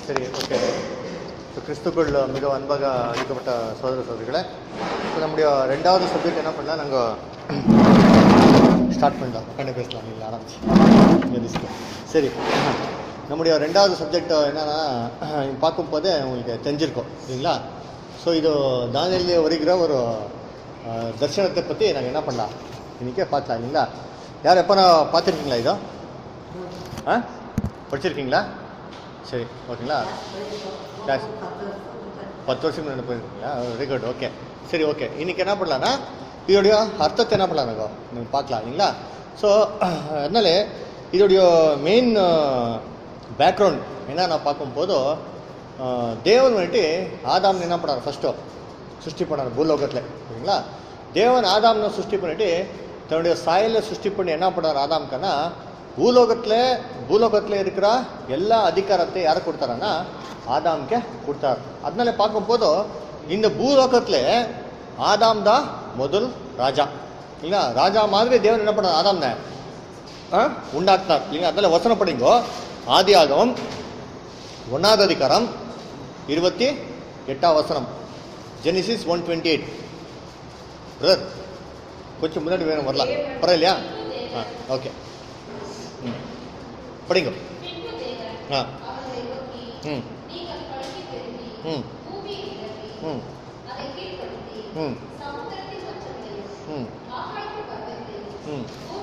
சரி okay so கிறிஸ்துக்குள் மிக அன்பாக அளிக்கப்பட்ட சோதர சோதரிகளே ஸோ நம்முடைய ரெண்டாவது சப்ஜெக்ட் என்ன பண்ணலாம் நாங்கள் ஸ்டார்ட் பண்ணலாம் உட்காந்து பேசலாம் நீங்கள் ஆரம்பிச்சு எதிர்த்து. சரி நம்முடைய ரெண்டாவது சப்ஜெக்ட் என்னன்னா பார்க்கும்போதே உங்களுக்கு தெரிஞ்சிருக்கும் இல்லைங்களா ஸோ இது தானியல்ல வருகிற ஒரு அஹ், தரிசனத்தை பற்றி நாங்கள் என்ன பண்ணலாம் இன்றைக்கே பார்க்கலாம் இல்லைங்களா யார் எப்போ நான் பார்த்துருக்கீங்களா இதோ ஆ படிச்சிருக்கீங்களா சரி ஓகேங்களா கிளாஸ் பத்து வருஷம் முன்னாடி போயிருக்கீங்களா வெரி குட் ஓகே சரி ஓகே இன்னைக்கு என்ன பண்ணலாம்னா இதோடைய அர்த்தத்தை என்ன பண்ணலாம் நாங்கள் நீங்கள் பார்க்கலாம் இல்லைங்களா ஸோ அதனால இதோடைய மெயின் பேக்ரவுண்ட் என்ன நான் பார்க்கும்போது அஹ், தேவன் வந்துட்டு ஆதாம்னு என்ன பண்ணார் ஃபஸ்ட்டு சிருஷ்டி பண்ணார் பூலோகத்தில் சரிங்களா தேவன் ஆதாம்னு சிருஷ்டி பண்ணிட்டு தன்னுடைய சாயலில் சிருஷ்டி பண்ணி என்ன பண்ணார் ஆதாம்கன்னா பூலோகத்தில் பூலோகத்தில் இருக்கிற எல்லா அதிகாரத்தை யாரை கொடுத்தாரன்னா ஆதாம்க்கு கொடுத்தார் அதனால பார்க்கும்போது இந்த பூலோகத்தில் ஆதாம் தான் முதல் ராஜா இல்லைங்களா ராஜா மாதிரி தேவன் என்ன பண்ணார் ஆதாம்ன ஆ? உண்டாக்குனார் இல்லைங்களா அதனால வசனம் படிங்கோ ஆதி ஆகமம் ஒன்றாவது அதிகாரம் இருபத்தி எட்டாம் வசனம் Genesis one twenty eight brother கொஞ்சம் முன்னாடி வேணும் வரலாம் பரவாயில்லையா ஆ ஓகே ம் படிங்க ஆ ம் ம் ம் ம் ம் ம்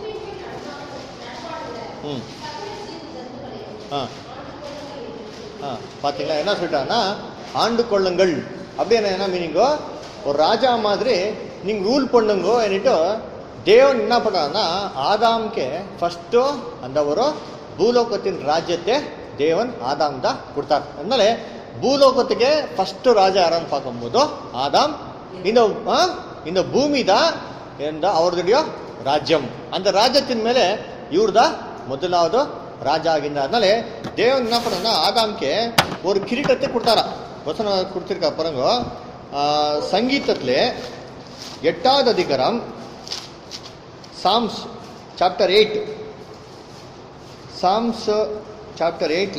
ம் ஆ ஆ பார்த்தீங்களா என்ன சொல்லிட்டாங்கன்னா ஆண்டு கொள்ளுங்கள் அப்படின்னு என்ன மீனிங்கோ ஒரு ராஜா மாதிரி நீங்கள் ரூல் பண்ணுங்கோ என்னிட்டு தேவன் என்ன பண்ணுறாருன்னா ஆதாம்ಗೆ ಫಸ್ಟು அந்த ஒரு பூலோகத்தின் ராஜ்யத்தை தேவன் ஆதாம் தான் கொடுத்தார் அதனால பூலோகத்துக்கு ஃபஸ்ட்டு ராஜா யாரான்னு பார்க்கும்போது ஆதாம் இந்த ஆ, இந்த பூமி தான் இந்த அவருடைய ராஜ்யம் அந்த ராஜ்யத்தின் மேலே இவர் தான் முதலாவது ராஜா ஆகின்றார் அதனால தேவன் என்ன பண்ணா ஆதாம்க்கு ஒரு கிரீட்டத்தை கொடுத்தாரா வசனம் கொடுத்துருக்கா பாருங்க ஆ, சங்கீதத்திலே எட்டாவது அதிகாரம் Psalms chapter eight Psalms chapter எயிட்ல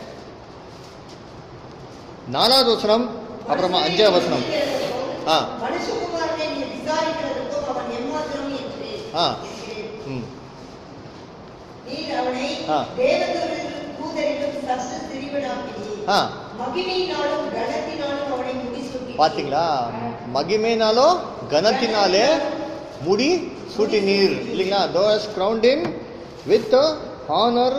நாலாவது வசனம் அப்புறமா அஞ்சாவது வசனம் ஆ மனுஷகுமாரனை நீ விசாரிக்கிறதுக்கும் அவன் எம்மாத்திரம் என்று ஆ. இருக்கிறேன். ம் நீர் அவனை ஆ. தேவதூதரிலும் தூதரிலும் சற்று சிறியவனாக்கினீர். ஆ மகிமையினாலும் கனத்தினாலும் அவனை முடிசூட்டினீர். பார்த்தீங்களா மகிமேனாலோ கனத்தினாலே முடி சூட்டி நீர் இல்லைங்களா those crowned in with honour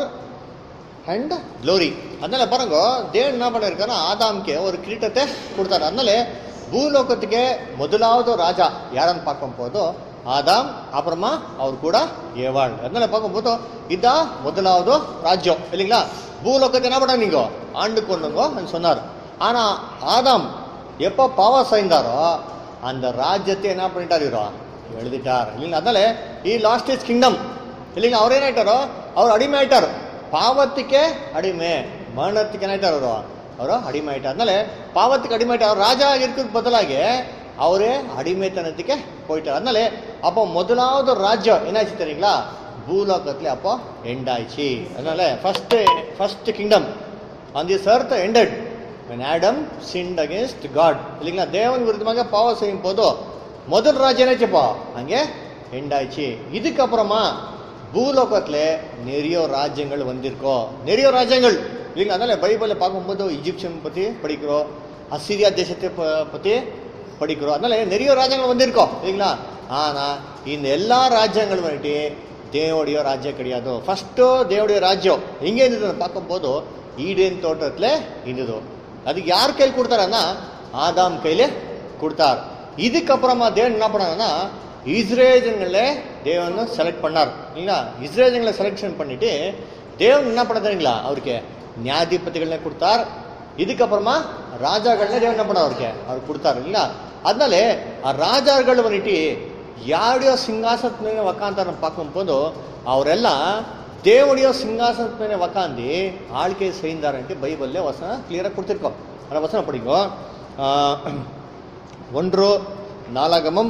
and glory அதனால பாருங்க தேவன் என்ன பண்ணிருக்காரு ஆதாம்க்கு ஒரு கிரீட்டத்தை கொடுத்தாரு அதனால பூலோகத்துக்கு முதலாவது ராஜா யாரன்னு பார்க்கும்போது ஆதாம் அப்புறமா அவர் கூட ஏவாள் அதனால பார்க்கும்போது இதான் முதலாவது ராஜ்யம் இல்லைங்களா பூலோகத்தை என்ன பண்ண நீங்க ஆண்டு கொண்டுங்க சொன்னார் ஆனா ஆதாம் எப்போ பாவம் செய்தாரோ அந்த ராஜ்யத்தை என்ன பண்ணிட்டார் இவரோ எழுதிட்டார் இல்லைங்களா அதனால ಈ லாஸ்ட் இஸ் கிங்டம் இல்லைங்களா ಅವ್ರು ಏನಾಯ್ತಾರೋ ಅವ್ರು ಅಡಿಮೆ ಆಯ್ತಾರು ಪಾವತ್ತಿಗೆ ಅಡಿಮೆ ಮರಣಕ್ಕೆ ಏನಾಯ್ತಾರು ಅವರು ಅವರು ಅಡಿಮೆ ಆಯ್ತಾರ ಆದ್ಮೇಲೆ ಪಾವತ್ತಿಗೆ ಅಡಿಮೆ ಆಯ್ತಾರ ಅವ್ರು ರಾಜ ಆಗಿರ್ಕೋದ್ ಬದಲಾಗಿ ಅವರೇ அடிமைத்தனத்துக்கு போயிட்டார் அதனால அப்போ முதலாவது ராஜ்யம் என்ன ஆச்சு தெரியுங்களா பூலோகத்துல அப்போ எண்ட் ஆயிடுச்சு அதனால first first kingdom on this earth ended when Adam sinned against God இல்லைங்களா தேவன் விருத்தமாக பாவம் செய்யும் போதோ முதல் ராஜ்யம் என்னாச்சுப்பா அங்கே எண்ட் ஆயிடுச்சு இதுக்கப்புறமா பூலோகத்துல நிறைய ராஜ்யங்கள் வந்திருக்கோ நிறைய ராஜ்யங்கள் இல்லைங்களா அதனால பைபிளை பார்க்கும்போது இஜிப்சியன் பத்தி படிக்கிறோம் அசிரியா தேசத்தை ப- பத்தி படிக்கிறோம் அதனால நிறைய ராஜ்யங்கள் வந்திருக்கோம் இல்லைங்களா ஆனா இந்த எல்லா ராஜ்யங்களும் வந்துட்டு தேவடைய ராஜ்யம் கிடையாது ஃபர்ஸ்ட்டு தேவடைய ராஜ்யம் எங்கே இருந்தது பார்க்கும்போது ஈடேன் தோட்டத்தில் இருந்தது அதுக்கு யார் கையில் கொடுத்தாருன்னா ஆதாம் கையில கொடுத்தார் இதுக்கப்புறமா தேவன் என்ன பண்ணாருன்னா இஸ்ரேஜன்களே தேவன் செலக்ட் பண்ணார் இல்லைங்களா இஸ்ரேஜன்களை செலெக்ஷன் பண்ணிட்டு தேவன் என்ன பண்ண தெரியுங்களா அவருக்கு நியாயாதிபதிகளே கொடுத்தார் இதுக்கப்புறமா ராஜாக்கள்னே தேவன் என்ன பண்ணார் அவருக்கு அவர் கொடுத்தாரு இல்லைங்களா அதனால ಆ ರಾಜಾಗಳು வந்துட்டு யாருடைய சிங்காசனத்து ಮೇಲೆ உக்காந்தாரன்னு பார்க்கும்போது ಅವರೆಲ್ಲ தேவனுடைய சிங்காசனத்து ಮೇಲೆ உக்காந்து ஆழ்க்கை செய்தாரன்ட்டு பைபிள்ல வசனம் கிளியராக கொடுத்துருக்கோம் அந்த வசனம் படிங்கோ ஆஹ், ஒன்று நாளாகமம்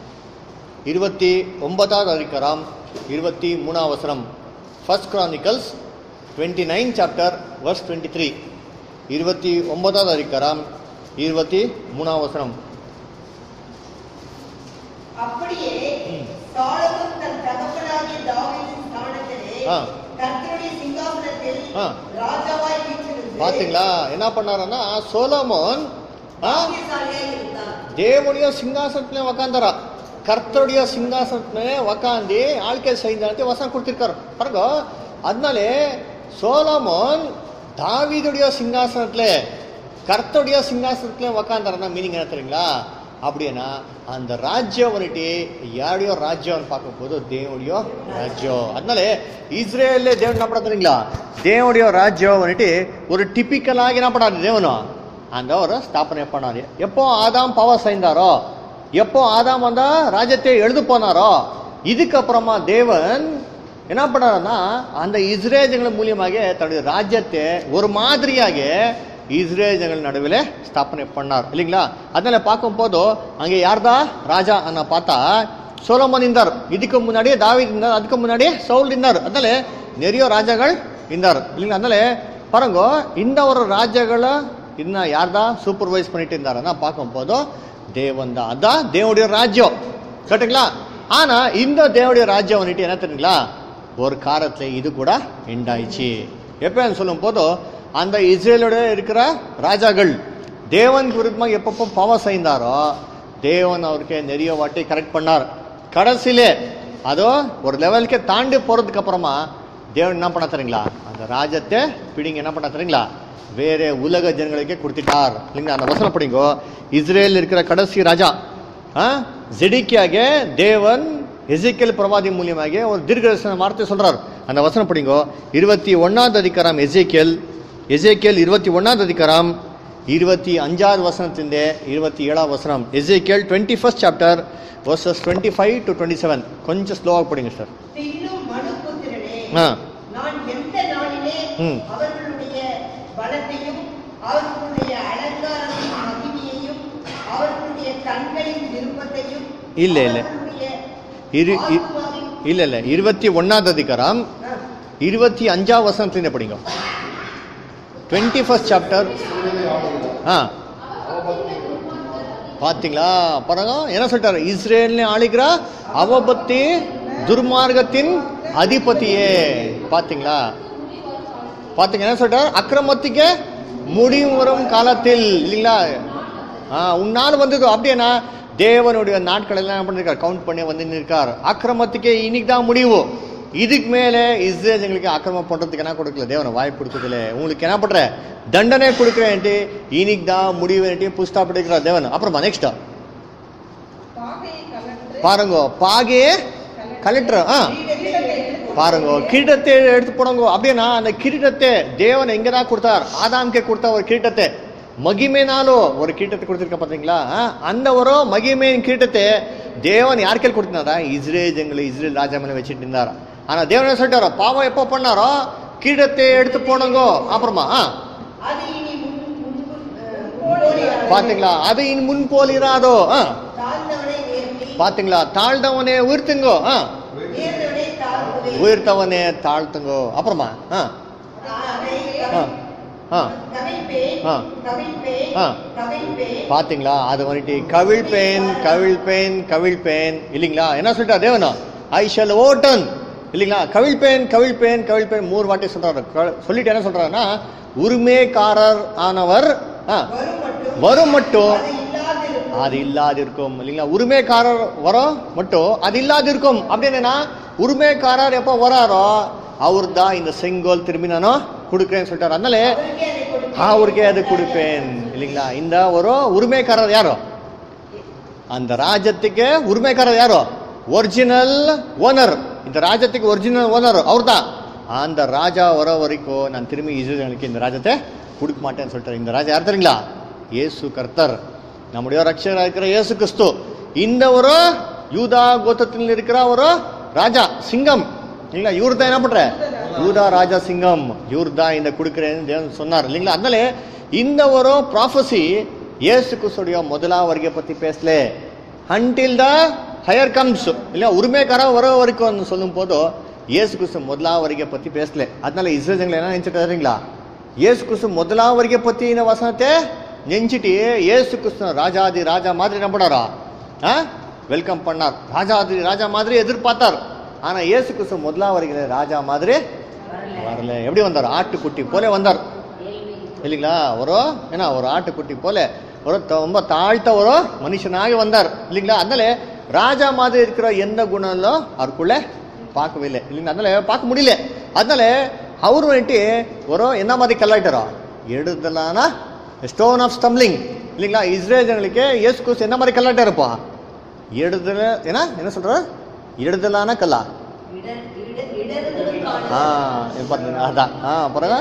இருபத்தி ஒன்பதாவது அதிகாரம் இருபத்தி மூணாவது வசனம் first Chronicles twenty nine chapter verse twenty three இருபத்தி ஒன்பதாவது அதிகாரம் இருபத்தி மூணாவது வசனம் அப்படியே ம். சாலமோன் தன் தகப்பனாகிய தாவீதின் ஸ்தானத்திலே ஆ. கர்த்தருடைய சிங்காசனத்தில் ஆ. ராஜாவாய் வீற்றிருந்து பாத்தீங்களா என்ன பண்ணாருன்னா சோலோமோன் ஆ, பாக்கியசாலியாய் இருந்தான் தேவனுடைய சிங்காசனத்திலே உக்காந்தாரா கர்த்தருடைய சிங்காசனத்திலே உக்காந்து ஆழ்க்கை செய்தான்ட்டு வசனம் கொடுத்திருக்காரு பாருங்க அதனாலே சோலோமோன் தாவீதுடைய சிங்காசனத்துல கர்த்தருடைய சிங்காசனத்துல உக்காந்தாருன்னா மீனிங் என்ன தெரியுங்களா அப்படின்னா அந்த ராஜ்யம் வந்துட்டு யாருடைய ராஜ்யம் பார்க்கும்போது தேவனுடைய ராஜ்யம் அதனால இஸ்ரேல்ல தேவன் என்ன பண்ண தெரியுங்களா தேவனுடைய ராஜ்யம் வந்துட்டு ஒரு டிபிக்கலாக என்ன பண்ணாரு தேவனும் அந்த ஒரு ஸ்தாபனை பண்ணாரு எப்போ ஆதாம் பவர் செய்தாரோ எப்போ ஆதாம் வந்தா ராஜ்யத்தை எழுது போனாரோ இதுக்கப்புறமா தேவன் என்ன பண்ணாருன்னா அந்த இஸ்ரேஜங்கள் மூலியமாக தன்னுடைய ராஜ்யத்தை ஒரு மாதிரியாக இஸ்ரேஜங்கள் நடுவில் ஸ்தாபனை பண்ணார் இல்லைங்களா அதனால பார்க்கும் போது அங்கே யார்தா ராஜா அண்ணா பார்த்தா சோலமன் இருந்தார் இதுக்கு முன்னாடியே தாவீது இருந்தார் அதுக்கு முன்னாடியே சவுல் இருந்தார் அதனால நிறைய ராஜாக்கள் இருந்தார் இல்லைங்களா அதனால பாருங்க இந்த ஒரு ராஜ்யங்களை இன்னும் யார்தா சூப்பர்வைஸ் பண்ணிட்டு இருந்தாருன்னா பார்க்கும் போது தேவன் தான் அதான் தேவனுடைய ராஜ்யம் கரெக்டுங்களா ஆனா இந்த தேவனுடைய ராஜ்யம் வந்துட்டு என்ன தெரியுங்களா ஒரு காலத்துல இது கூட எண்ட் ஆயிடுச்சு எப்பன்னு சொல்லும் போது அந்த இஸ்ரேலோட இருக்கிற ராஜாக்கள் தேவனுக்கு விருப்பமாக எப்பப்போ பவர் செய்தாரோ தேவன் அவருக்கு நிறைய வாட்டி கரெக்ட் பண்ணார் கடைசியிலே அதோ ஒரு லெவலுக்கு தாண்டி போறதுக்கு அப்புறமா தேவன் என்ன பண்ண தரீங்களா அந்த ராஜ்யத்தை பிடிங்க என்ன பண்ண தரீங்களா வேற உலக ஜனங்களுக்கே கொடுத்துட்டார் இல்லைங்களா அந்த வசனம் படிங்கோ இஸ்ரேல் இருக்கிற கடைசி ராஜா ஆ ஜெடிக்கியாக தேவன் எசேக்கியேல் பிரவாதி மூலியமாக ஒரு தீர்க்கதரிசன வார்த்தை சொல்றார் அந்த வசனம் படிங்கோ இருபத்தி ஒன்னாவது அதிகாரம் எசேக்கியல் எசேக்கியல் இருபத்தி ஒன்னாவது அதிகாரம் இருபத்தி அஞ்சாவது வசனத்தின் இருபத்தி ஏழாவது வசனம் எசேக்கியல் twenty first chapter verses twenty five to twenty seven கொஞ்சம் ஸ்லோவாக படிங்க சார் பின்னும் மனுபுத்திரனே ஆ நான் எந்த நாளிலே ம். அவர்களுடைய பலத்தையும் அவர்களுடைய அலங்காரத்தின் மகிமையையும் அவர்களுடைய கண்களின் விருப்பத்தையும் இல்ல, இல்ல. அவர்களுடைய இரு இ- ஆத்துமாவின் இல்ல இல்ல இருபத்தி ஒன்னாவது அதிகாரம் ஆ. இருபத்தி அஞ்சாவது வசனத்துல படிங்க டுவெண்ட்டி ஃபர்ஸ்ட் சாப்டர் ஆ பாத்தீங்களா பாருங்க என்ன சொல்லிட்டாரு இஸ்ரேல்னு ஆளுகிற அவபத்தி துர்மார்க்கத்தின் அதிபதியே பாத்தீங்களா பாத்தீங்க என்ன சொல்லிட்டாரு அக்கிரமத்துக்கு முடிவு வரும் காலத்தில் இல்லைங்களா ஆ உன்னால் வந்தது அப்படின்னா தேவனுடைய நாட்கள் எல்லாம் என்ன பண்ணிருக்கார் கவுண்ட் பண்ணி வந்து நிற்கார் அக்கிரமத்துக்கே இன்னைக்கு தான் முடிவு இதுக்கு மேலே இஸ்ரேல் எங்களுக்கு அக்கிரமம் பண்றதுக்கு என்ன கொடுக்கல தேவனை வாய்ப்பு கொடுக்கறதுல உங்களுக்கு என்ன பண்ற தண்டனை கொடுக்குறேன்ட்டு இன்னைக்கு தான் முடிவு புஸ்தா படிக்கிறார் தேவன் அப்புறமா நெக்ஸ்ட் பாருங்க பாகே கலெக்டர் ஆ பாருங்க கிரீடத்தை எடுத்து போடுங்க அப்படின்னா அந்த கிரீடத்தை தேவன் எங்க தான் கொடுத்தார் ஆதாம்கே கொடுத்த ஒரு கிரீடத்தை மகிமைனாலும் ஒரு கிரீடத்தை கொடுத்திருக்க பாத்தீங்களா ஆ, அந்த ஒரு மகிமையின் கிரீடத்தை தேவன் யார் கையில் கொடுத்திருந்தாரா இஸ்ரேல் ஜங்களை இஸ்ரேல் ராஜா மேல வச்சுட்டு இருந்தாரா ஆனா தேவன் என்ன சொல்லிட்டாரோ பாவம் எப்போ பண்ணாரோ கிரீடத்தை எடுத்து போடுங்க அப்புறமா ஆ, அது இனி முன் முன்பு அஹ், முன்போலிராது. பாத்தீங்களா அது இனி முன் போல் இராதோ ஆ, தாழ்ந்தவனை உயர்த்தி பாத்தீங்களா தாழ்ந்தவனே உயர்த்துங்கோ ஆ, உயர்ந்தவனை தாழ்த்துவேன். உயர்த்தவனே தாழ்த்துங்கோ அப்புறமா ஆ அதை ஆ ஆ கவிழ்ப்பேன், ஆ. கவிழ்ப்பேன், ஆ. கவிழ்ப்பேன். பாத்தீங்களா அது வந்துட்டு கவிழ்ப்பேன் கவிழ்ப்பேன் கவிழ்ப்பேன் இல்லைங்களா என்ன சொல்லிட்டா தேவனா ஐ ஷல் ஓட்டன் இல்லைங்களா கவிழ்ப்பேன் கவிழ்ப்பேன் கவிழ்ப்பேன் மூணு வாட்டி சொல்றாரு க- சொல்லிட்டு என்ன சொல்றாருன்னா உரிமைக்காரர் ஆனவர் ஆ, வரும் மட்டும் வரும் மட்டும் அது இல்லாதிருக்கும். அது இல்லாதிருக்கும் இல்லைங்களா உரிமைக்காரர் வரும் மட்டும் அது இல்லாதிருக்கும் அப்படின்னா உரிமைக்காரர் எப்போ வராரோ அவர் தான் இந்த செங்கோல் திரும்பி நானும் கொடுக்குறேன்னு சொல்லிட்டாரு அதனால அவருக்கே அதை கொடுப்பேன். அவருக்கே அது கொடுப்பேன் இல்லைங்களா இந்த ஒரு உரிமைக்காரர் யாரோ அந்த ராஜ்யத்துக்கு உரிமைக்காரர் யாரோ ஒரிஜினல் ஓனர் இந்த ராஜ்யத்துக்கு ஒரிஜினல் ஓனர் அவர் தான் அந்த ராஜா வர வரைக்கும் நான் திரும்பி இஸ்ரேலுக்கு இந்த ராஜ்யத்தை கொடுக்க மாட்டேன்னு சொல்லிட்டாரு இந்த ராஜா யார் தெரியுங்களா இயேசு கர்த்தர் நம்முடைய ரட்சகராக இருக்கிற இயேசு கிறிஸ்து இந்த ஒரு யூதா கோத்திரத்தில் இருக்கிற ஒரு ராஜா சிங்கம் இல்லைங்களா இவர் தான் என்ன பண்ற யூதா ராஜா சிங்கம் இவர் தான் இந்த கொடுக்குறேன்னு தேவன் சொன்னார் இல்லைங்களா அதனால இந்த ஒரு ப்ராஃபஸி இயேசு கிறிஸ்துடைய முதலாம் வருகை பத்தி பேசல அன்டில் த ஹையர் கம்ஸ் இல்ல உரிமைக்கார வர வரைக்கும் சொல்லும் போதோ இயேசு கிறிஸ்து முதலாம் வருகை பத்தி பேசல அதனால இஸ்ரேல் ஜனங்களை என்ன நினைச்சிட்டு வரீங்களா இயேசு கிறிஸ்து முதலாவரிக பத்தின வசனத்தை நெஞ்சிட்டு இயேசு கிறிஸ்து ராஜாதி ராஜா மாதிரி என்ன பண்ணாரா ஆ வெல்கம் பண்ணார் ராஜாதி ராஜா மாதிரி எதிர்பார்த்தார் ஆனா இயேசு கிறிஸ்து முதலாவரிகள ராஜா மாதிரி வரல எப்படி வந்தார் ஆட்டுக்குட்டி போல வந்தார் இல்லைங்களா ஒரு ஏன்னா ஒரு ஆட்டுக்குட்டி போல ஒரு த- ரொம்ப தாழ்த்த ஒரு மனுஷனாக வந்தார் இல்லைங்களா அதனால ராஜா மாதிரி இருக்கிற எந்த குணம்லும் அவருக்குள்ள பார்க்கவே இல்லை இல்லைங்களா அதனால பார்க்க முடியல அதனால அவரு வந்துட்டு ஒரு என்ன மாதிரி கல்லாயிட்டாரோ எடுதலான ஸ்டோன் ஆஃப் ஸ்டம்லிங் இல்லைங்களா இஸ்ரேல் ஜனங்களுக்கு இயேசு கிறிஸ்து என்ன மாதிரி கல்லாயிட்டாருப்பா எடுதல என்ன என்ன சொல்ற எடுதலான கல்லா ஆ இது பாருங்க அதான் ஆ பாருங்க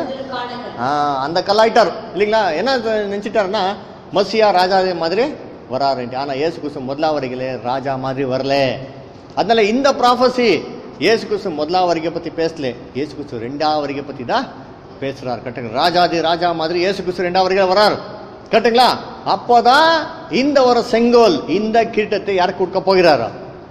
ஆ அந்த கல்லாயிட்டார் இல்லைங்களா என்ன நினச்சிட்டாருன்னா மசியா ராஜா மாதிரி வராருன்ட்டு ஆனால் இயேசு கிறிஸ்து முதலாவரிகளே ராஜா மாதிரி வரல அதனால இந்த ப்ராஃபஸி இயேசு கிறிஸ்து முதலாவரிகை பற்றி பேசல இயேசு கிறிஸ்து ரெண்டாவரிகை பற்றி தான் பேசுறார் கட்டுங்க ராஜாதி ராஜா மாதிரி இயேசு கிறிஸ்து ரெண்டாவரிகை வரார் கட்டுங்களா அப்போதான் இந்த ஒரு செங்கோல் இந்த கிரீட்டத்தை யாருக்கு கொடுக்க போகிறாரோ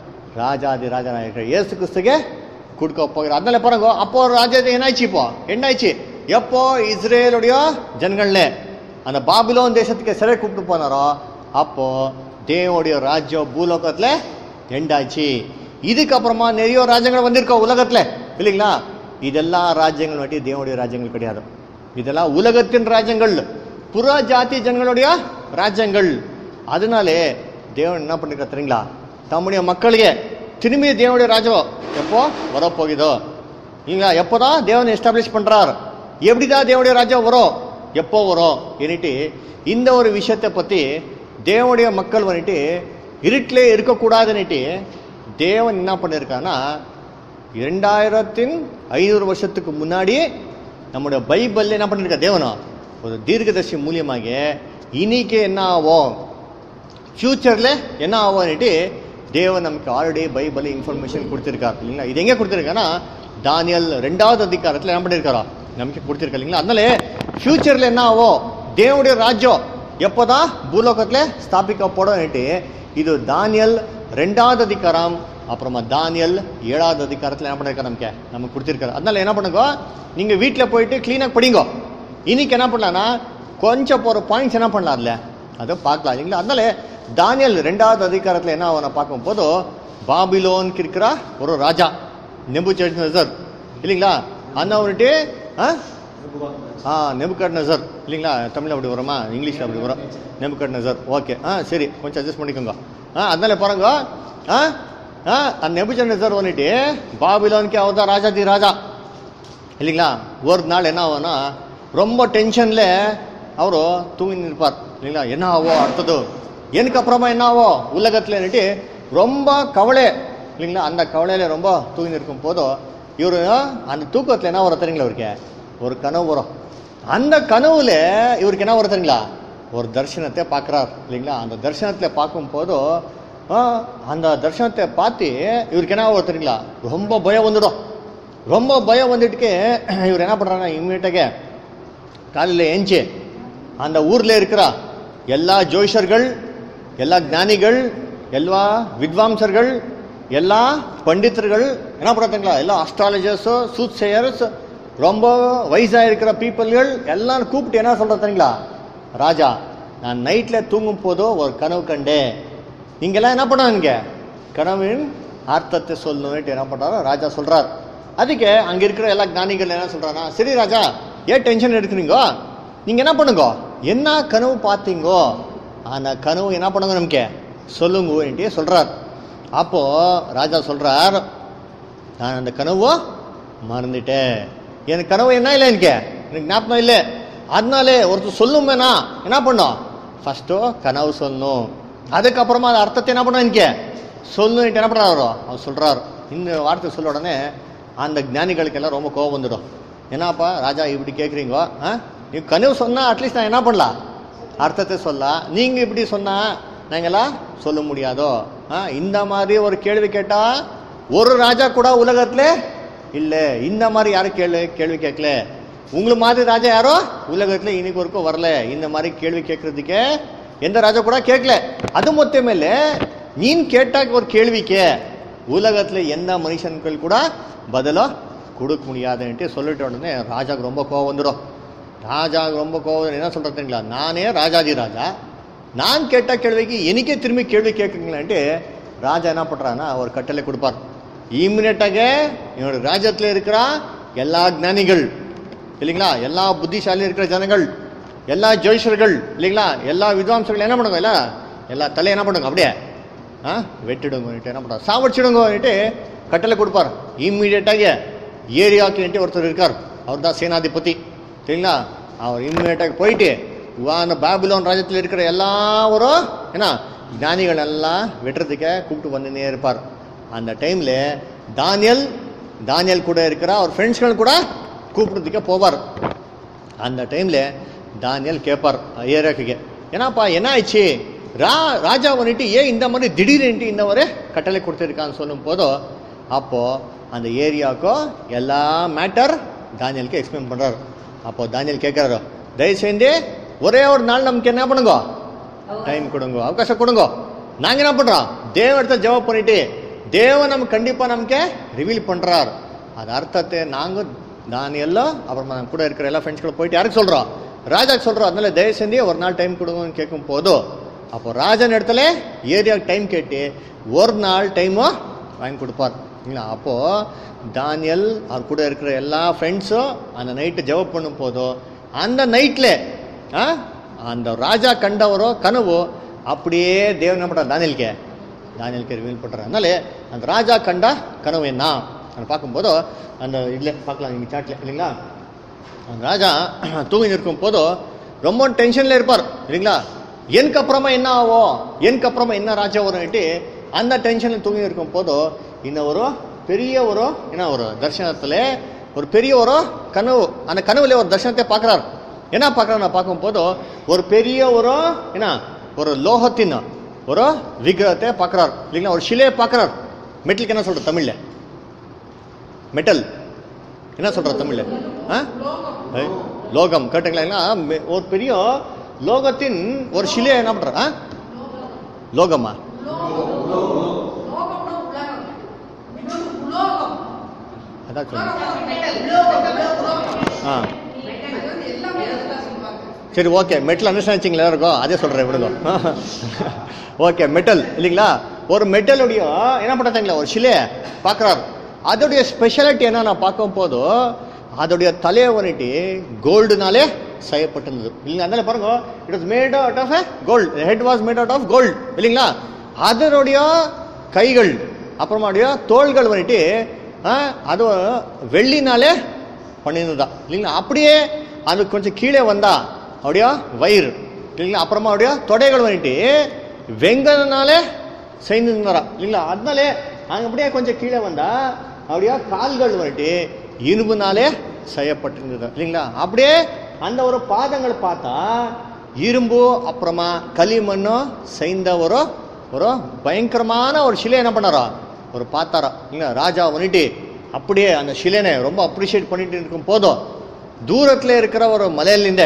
ராஜாதி ராஜா இயேசு கிறிஸ்துಗೆ கொடுக்க போகிறார் அதனால பாருங்க அப்போ ராஜாதி என்னாச்சு இப்போ என்னாச்சு எப்போ இஸ்ரேலுடைய ஜனங்கள்ல அந்த பாபிலோன் தேசத்துக்கு சிறை கூப்பிட்டு போனாரோ அப்போ தேவனுடைய ராஜ்யம் பூலோகத்துல எண்டாச்சு இதுக்கப்புறமா நிறைய ராஜ்யங்கள் வந்திருக்கோம் உலகத்துல இல்லைங்களா இதெல்லாம் ராஜ்யங்கள் வட்டி தேவனுடைய ராஜ்யங்கள் கிடையாது இதெல்லாம் உலகத்தின் ராஜ்யங்கள் புற ஜாதி ஜனங்களுடைய ராஜ்யங்கள் அதனாலே தேவன் என்ன பண்ணிருக்க தெரியுங்களா தம்முடைய மக்களுக்கு திரும்பி தேவனுடைய ராஜ்யம் எப்போ வரப்போகுதோ நீங்க எப்போதான் தேவன் எஸ்டாப்ளிஷ் பண்றார் எப்படிதான் தேவனுடைய ராஜ்யம் வரும் எப்போ வரும் ஏன்னுட்டு இந்த ஒரு விஷயத்தை பத்தி தேவனுடைய மக்கள் வந்துட்டு இருட்டிலே இருக்கக்கூடாதுன்னுட்டு தேவன் என்ன பண்ணியிருக்கான்னா இரண்டாயிரத்தின் ஐநூறு வருஷத்துக்கு முன்னாடி நம்முடைய பைபிள்ல என்ன பண்ணிருக்க தேவனா ஒரு தீர்க்கதர்சி மூலியமாக இன்னைக்கு என்ன ஆகும் ஃபியூச்சரில் என்ன ஆகும்னுட்டு தேவன் நமக்கு ஆல்ரெடி பைபிள் இன்ஃபர்மேஷன் கொடுத்துருக்கார் இல்லைங்களா இது எங்கே கொடுத்துருக்கான்னா தானியல் ரெண்டாவது அதிகாரத்தில் என்ன பண்ணியிருக்காரா நமக்கு கொடுத்துருக்கா இல்லைங்களா அதனால ஃபியூச்சரில் என்ன ஆகும் தேவனுடைய ராஜ்யம் எப்போதான் பூலோகத்தில் ஸ்தாபிக்கப்படும் இது தானியல் ரெண்டாவது அதிகாரம் அப்புறமா தானியல் ஏழாவது அதிகாரத்தில் என்ன பண்ணிருக்காரு நமக்கு நமக்கு கொடுத்துருக்காரு அதனால என்ன பண்ணுங்க நீங்க வீட்டில் போயிட்டு க்ளீனாக படிங்க இன்னைக்கு என்ன பண்ணலாம்னா கொஞ்சம் போகிற பாயிண்ட்ஸ் என்ன பண்ணலாம் அதில் அதை பார்க்கலாம் இல்லைங்களா அதனால தானியல் ரெண்டாவது அதிகாரத்தில் என்ன ஆகும் பார்க்கும் போது பாபிலோனுக்கு இருக்கிற ஒரு ராஜா நெபு நசர் இல்லைங்களா அந்த வந்துட்டு ஆ ஆ நெபுகட் நசர் இல்லைங்களா தமிழ் அப்படி வருமா இங்கிலீஷில் அப்படி வரும் நெபுகட் நசர் ஓகே ஆ சரி கொஞ்சம் அட்ஜஸ்ட் பண்ணிக்கோங்க ஆ அதனால பாருங்க ஆ ஆ அந்த நெபுச்சட் நசர் வந்துட்டு பாபிலோனுக்கு அவர் தான் ராஜாதி ராஜா இல்லைங்களா ஒரு நாள் என்ன ஆகும்னா ரொம்ப டென்ஷனில் ಅವರು தூங்கி நிற்பார் இல்லைங்களா என்ன ஆவோ அடுத்தது எனக்கு அப்புறமா என்ன ஆவோ உலகத்துலன்னுட்டு ரொம்ப கவலை இல்லைங்களா அந்த கவலையில ரொம்ப தூங்கி நிற்கும் போதோ இவரு அந்த தூக்கத்தில் என்ன வரும் தெரியுங்களா அவருக்கு ஒரு கனவு வரும் அந்த கனவுல இவருக்கு என்ன வரும் தெரியுங்களா ஒரு தரிசனத்தை பார்க்குறார் இல்லைங்களா அந்த தரிசனத்தில் பார்க்கும் போதோ ஆ, அந்த தரிசனத்தை பார்த்து இவருக்கு என்ன ஆகும் தெரியுங்களா ரொம்ப பயம் வந்துடும் ரொம்ப பயம் வந்துட்டுக்கு இவர் என்ன பண்ணுறாங்க இம்மீடியட்டாக காலையில் ஏஞ்சி அந்த ஊரில் இருக்கிற எல்லா ஜோஷர்கள் எல்லா ஞானிகள் எல்லா வித்வாம்சர்கள் எல்லா பண்டிதர்கள் என்ன பண்ணுறாங்களா எல்லா அஸ்ட்ராலஜர்ஸு சூத் சேயர்ஸ் ரொம்ப வயசாக இருக்கிற பீப்புள்கள் எல்லாரும் கூப்பிட்டு என்ன சொல்கிறீங்களா ராஜா நான் நைட்டில் தூங்கும் போதோ ஒரு கனவு கண்டேன் நீங்கெல்லாம் என்ன பண்ணுவாங்க கனவின் அர்த்தத்தை சொல்லணும்னு என்ன பண்ணுறாரு ராஜா சொல்கிறார் அதுக்கு அங்கே இருக்கிற எல்லா ஞானிகள் என்ன சொல்கிறாங்கன்னா சரி ராஜா ஏன் டென்ஷன் எடுக்கிறீங்கோ நீங்கள் என்ன பண்ணுங்க என்ன கனவு பார்த்தீங்கோ அந்த கனவு என்ன பண்ணுங்க நமக்கு சொல்லுங்கன்ட்டு சொல்கிறார் அப்போது ராஜா சொல்கிறார் நான் அந்த கனவு மறந்துட்டேன் எனக்கு கனவு என்ன இல்லை எனக்கு எனக்கு ஞாபகம் இல்லை அதனாலே ஒருத்தர் சொல்லுமேனா என்ன பண்ணோம் ஃபஸ்ட்டு கனவு சொல்லணும் அதுக்கப்புறமா அந்த அர்த்தத்தை என்ன பண்ணோம் எனக்கு சொல்லணுன்ட்டு என்ன பண்ணுறாரு அவர் சொல்கிறார் இந்த வார்த்தை சொல்ல உடனே அந்த ஞானிகளுக்கெல்லாம் ரொம்ப கோவம் வந்துடும் என்னப்பா ராஜா இப்படி கேட்குறீங்கோ ஆ நீ கனவு சொன்னால் அட்லீஸ்ட் நான் என்ன பண்ணலாம் அர்த்தத்தை சொல்லலாம் நீங்கள் இப்படி சொன்னால் நாங்களாம் சொல்ல முடியாதோ ஆ இந்த மாதிரி ஒரு கேள்வி கேட்டால் ஒரு ராஜா கூட உலகத்தில் இல்லை இந்த மாதிரி யாரும் கேள்வி கேள்வி கேட்கல உங்களை மாதிரி ராஜா யாரோ உலகத்தில் இன்னைக்கு வரைக்கும் வரல இந்த மாதிரி கேள்வி கேட்கறதுக்கு எந்த ராஜா கூட கேட்கல அது மொத்த மேலே நீன் கேட்டாக்க ஒரு கேள்விக்கு உலகத்தில் எந்த மனுஷன்கள் கூட பதிலோ கொடுக்க முடியாதுன்ட்டு சொல்லிட்ட உடனே ராஜாக்கு ரொம்ப கோவம் வந்துடும் ராஜா ரொம்ப கோவம் என்ன சொல்கிறதுங்களா நானே ராஜாதி ராஜா நான் கேட்ட கேள்விக்கு எனக்கே திரும்பி கேள்வி கேட்குங்களேன்ட்டு ராஜா என்ன பண்ணுறான்னா ஒரு கட்டளை கொடுப்பார் இம்மிடியட்டாக என்னோட ராஜ்யத்தில் இருக்கிற எல்லா ஞானிகள் இல்லைங்களா எல்லா புத்திசாலி இருக்கிற ஜனங்கள் எல்லா ஜோதிஷர்கள் இல்லைங்களா எல்லா வித்வாம்சர்கள் என்ன பண்ணுங்க இல்ல எல்லா தலை என்ன பண்ணுங்க அப்படியே ஆ வெட்டிடுங்கன்ட்டு என்ன பண்ணுறாரு சாவடிச்சிடுங்கன்ட்டு கட்டளை கொடுப்பார் இம்மிடியட்டாக ஏரியாவுக்கு ஒருத்தர் இருக்கார் அவர் தான் சேனாதிபதி சரிங்களா அவர் இம்மிடியட்டாக போயிட்டு அந்த பாபிலோன் ராஜ்யத்தில் இருக்கிற எல்லாரும் என்ன ஞானிகள் எல்லாம் வெட்டுறதுக்கே கூப்பிட்டு வந்துனே இருப்பார் அந்த டைமில் தானியல் தானியல் கூட இருக்கிற அவர் ஃப்ரெண்ட்ஸ்கள் கூட கூப்பிடுறதுக்கே போவார் அந்த டைமில் தானியல் கேட்பார் ஏரியாக்கு ஏன்னாப்பா என்ன ஆயிடுச்சு ரா ராஜா வந்துட்டு ஏன் இந்த மாதிரி திடீர்னுட்டு இந்த ஒரு கட்டளை கொடுத்துருக்கான்னு சொல்லும் போதோ அப்போது அந்த ஏரியாவுக்கோ எல்லா மேட்டர் தானியலுக்கு எக்ஸ்பிளைன் பண்ணுறாரு அப்போ தானியல் கேட்குறாரு தயவு செஞ்சு ஒரே ஒரு நாள் நமக்கு என்ன பண்ணுங்க டைம் கொடுங்க அவகாசம் கொடுங்க நாங்கள் என்ன பண்ணுறோம் தேவத்தை ஜவாப் பண்ணிட்டு தேவன் நமக்கு கண்டிப்பாக நமக்கு ரிவீல் பண்ணுறார் அது அர்த்தத்தை நாங்கள் தானியல்லோ அப்புறமா நம்ம கூட இருக்கிற எல்லா ஃப்ரெண்ட்ஸ்களும் போயிட்டு யாருக்கு சொல்கிறோம் ராஜாக்கு சொல்கிறோம் அதனால தயவு செஞ்சு ஒரு நாள் டைம் கொடுங்கன்னு கேட்கும் போதோ அப்போ ராஜன் இடத்துல ஏரியாவுக்கு டைம் கேட்டு ஒரு நாள் டைமும் வாங்கி கொடுப்பார் இல்லைங்களா அப்போது தானியல் அவர் கூட இருக்கிற எல்லா ஃப்ரெண்ட்ஸும் அந்த நைட்டு ஜெபம் பண்ணும் போதோ அந்த நைட்டில் ஆ அந்த ராஜா கண்டவரோ கனவு அப்படியே தேவன் என்ன பண்ணுறார் தானியலுக்கே தானியலுக்கு ரிவீல் பண்ணுறாரு அதனால அந்த ராஜா கண்ட கனவு என்ன அதை பார்க்கும்போதோ அந்த இதில் பார்க்கலாம் நீங்கள் சாட்டில் இல்லைங்களா அந்த ராஜா தூங்கி நிற்கும் போதோ ரொம்ப டென்ஷனில் இருப்பார் இல்லைங்களா எனக்கு அப்புறமா என்ன ஆகும் எனக்கு அப்புறமா என்ன ராஜா வரும்ட்டு அந்த டென்ஷனில் தூங்கி இருக்கும் போதோ இந்த ஒரு பெரிய ஒரு என்ன ஒரு தரிசனத்தில் ஒரு பெரிய ஒரு கனவு அந்த கனவுல ஒரு தரிசனத்தை பார்க்குறாரு என்ன பார்க்குறாரு நான் பார்க்கும் போதோ ஒரு பெரிய ஒரு என்ன ஒரு லோகத்தின் ஒரு விக்கிரகத்தை பார்க்குறாரு இல்லைங்களா ஒரு சிலையை பார்க்குறாரு மெட்டலுக்கு என்ன சொல்கிறது தமிழில் மெட்டல் என்ன சொல்ற தமிழ்ல ஆ? ஐ, லோகம் கேட்டுங்களா இல்லைங்களா? மெ- ஒரு பெரிய லோகத்தின் ஒரு சிலையை என்ன பண்ற ஆ? லோகமா அதான் சொல்லுங்க ஆ சரி ஓகே மெட்டல் அண்டர்ஸ்டாண்ட் வச்சிங்களா இருக்கும் அதே சொல்கிறேன் விடுங்க ஓகே மெட்டல் இல்லைங்களா ஒரு மெட்டலுடைய என்ன பண்ணுறாங்களா ஒரு சிலையை பார்க்குறாரு அதோடைய ஸ்பெஷாலிட்டி என்ன நான் பார்க்கும் போதோ அதோடைய தலையை வந்துட்டு கோல்டுனாலே செய்யப்பட்டிருந்தது இல்லைங்க அதனால பாருங்க it was made out of gold head was made out of gold இல்லைங்களா அதனுடைய கைகள் அப்புறமாடைய தோள்கள் வந்துட்டு ஆ, அது வெள்ளினாலே பண்ணியிருந்ததா இல்லைங்களா அப்படியே அது கொஞ்சம் கீழே வந்தா அப்படியா வயிறு இல்லைங்களா அப்புறமா அப்படியா தொடைகள் வந்துட்டு வெங்கனாலே செய்திருந்தாரா இல்லைங்களா அதனாலே அங்கே அப்படியே கொஞ்சம் கீழே வந்தா அப்படியா கால்கள் வந்துட்டு இரும்புனாலே செய்யப்பட்டிருந்தது இல்லைங்களா அப்படியே அந்த ஒரு பாதங்கள் பார்த்தா இரும்பு அப்புறமா களிமண்ணும் செய்த ஒரு ஒரு பயங்கரமான ஒரு சிலை என்ன பண்ணாரா ஒரு பார்த்தாரா இல்லைங்களா ராஜா வந்துட்டு அப்படியே அந்த சிலைனை ரொம்ப அப்ரிஷியேட் பண்ணிட்டு இருக்கும் போதும் தூரத்தில் இருக்கிற ஒரு மலையிலிருந்தே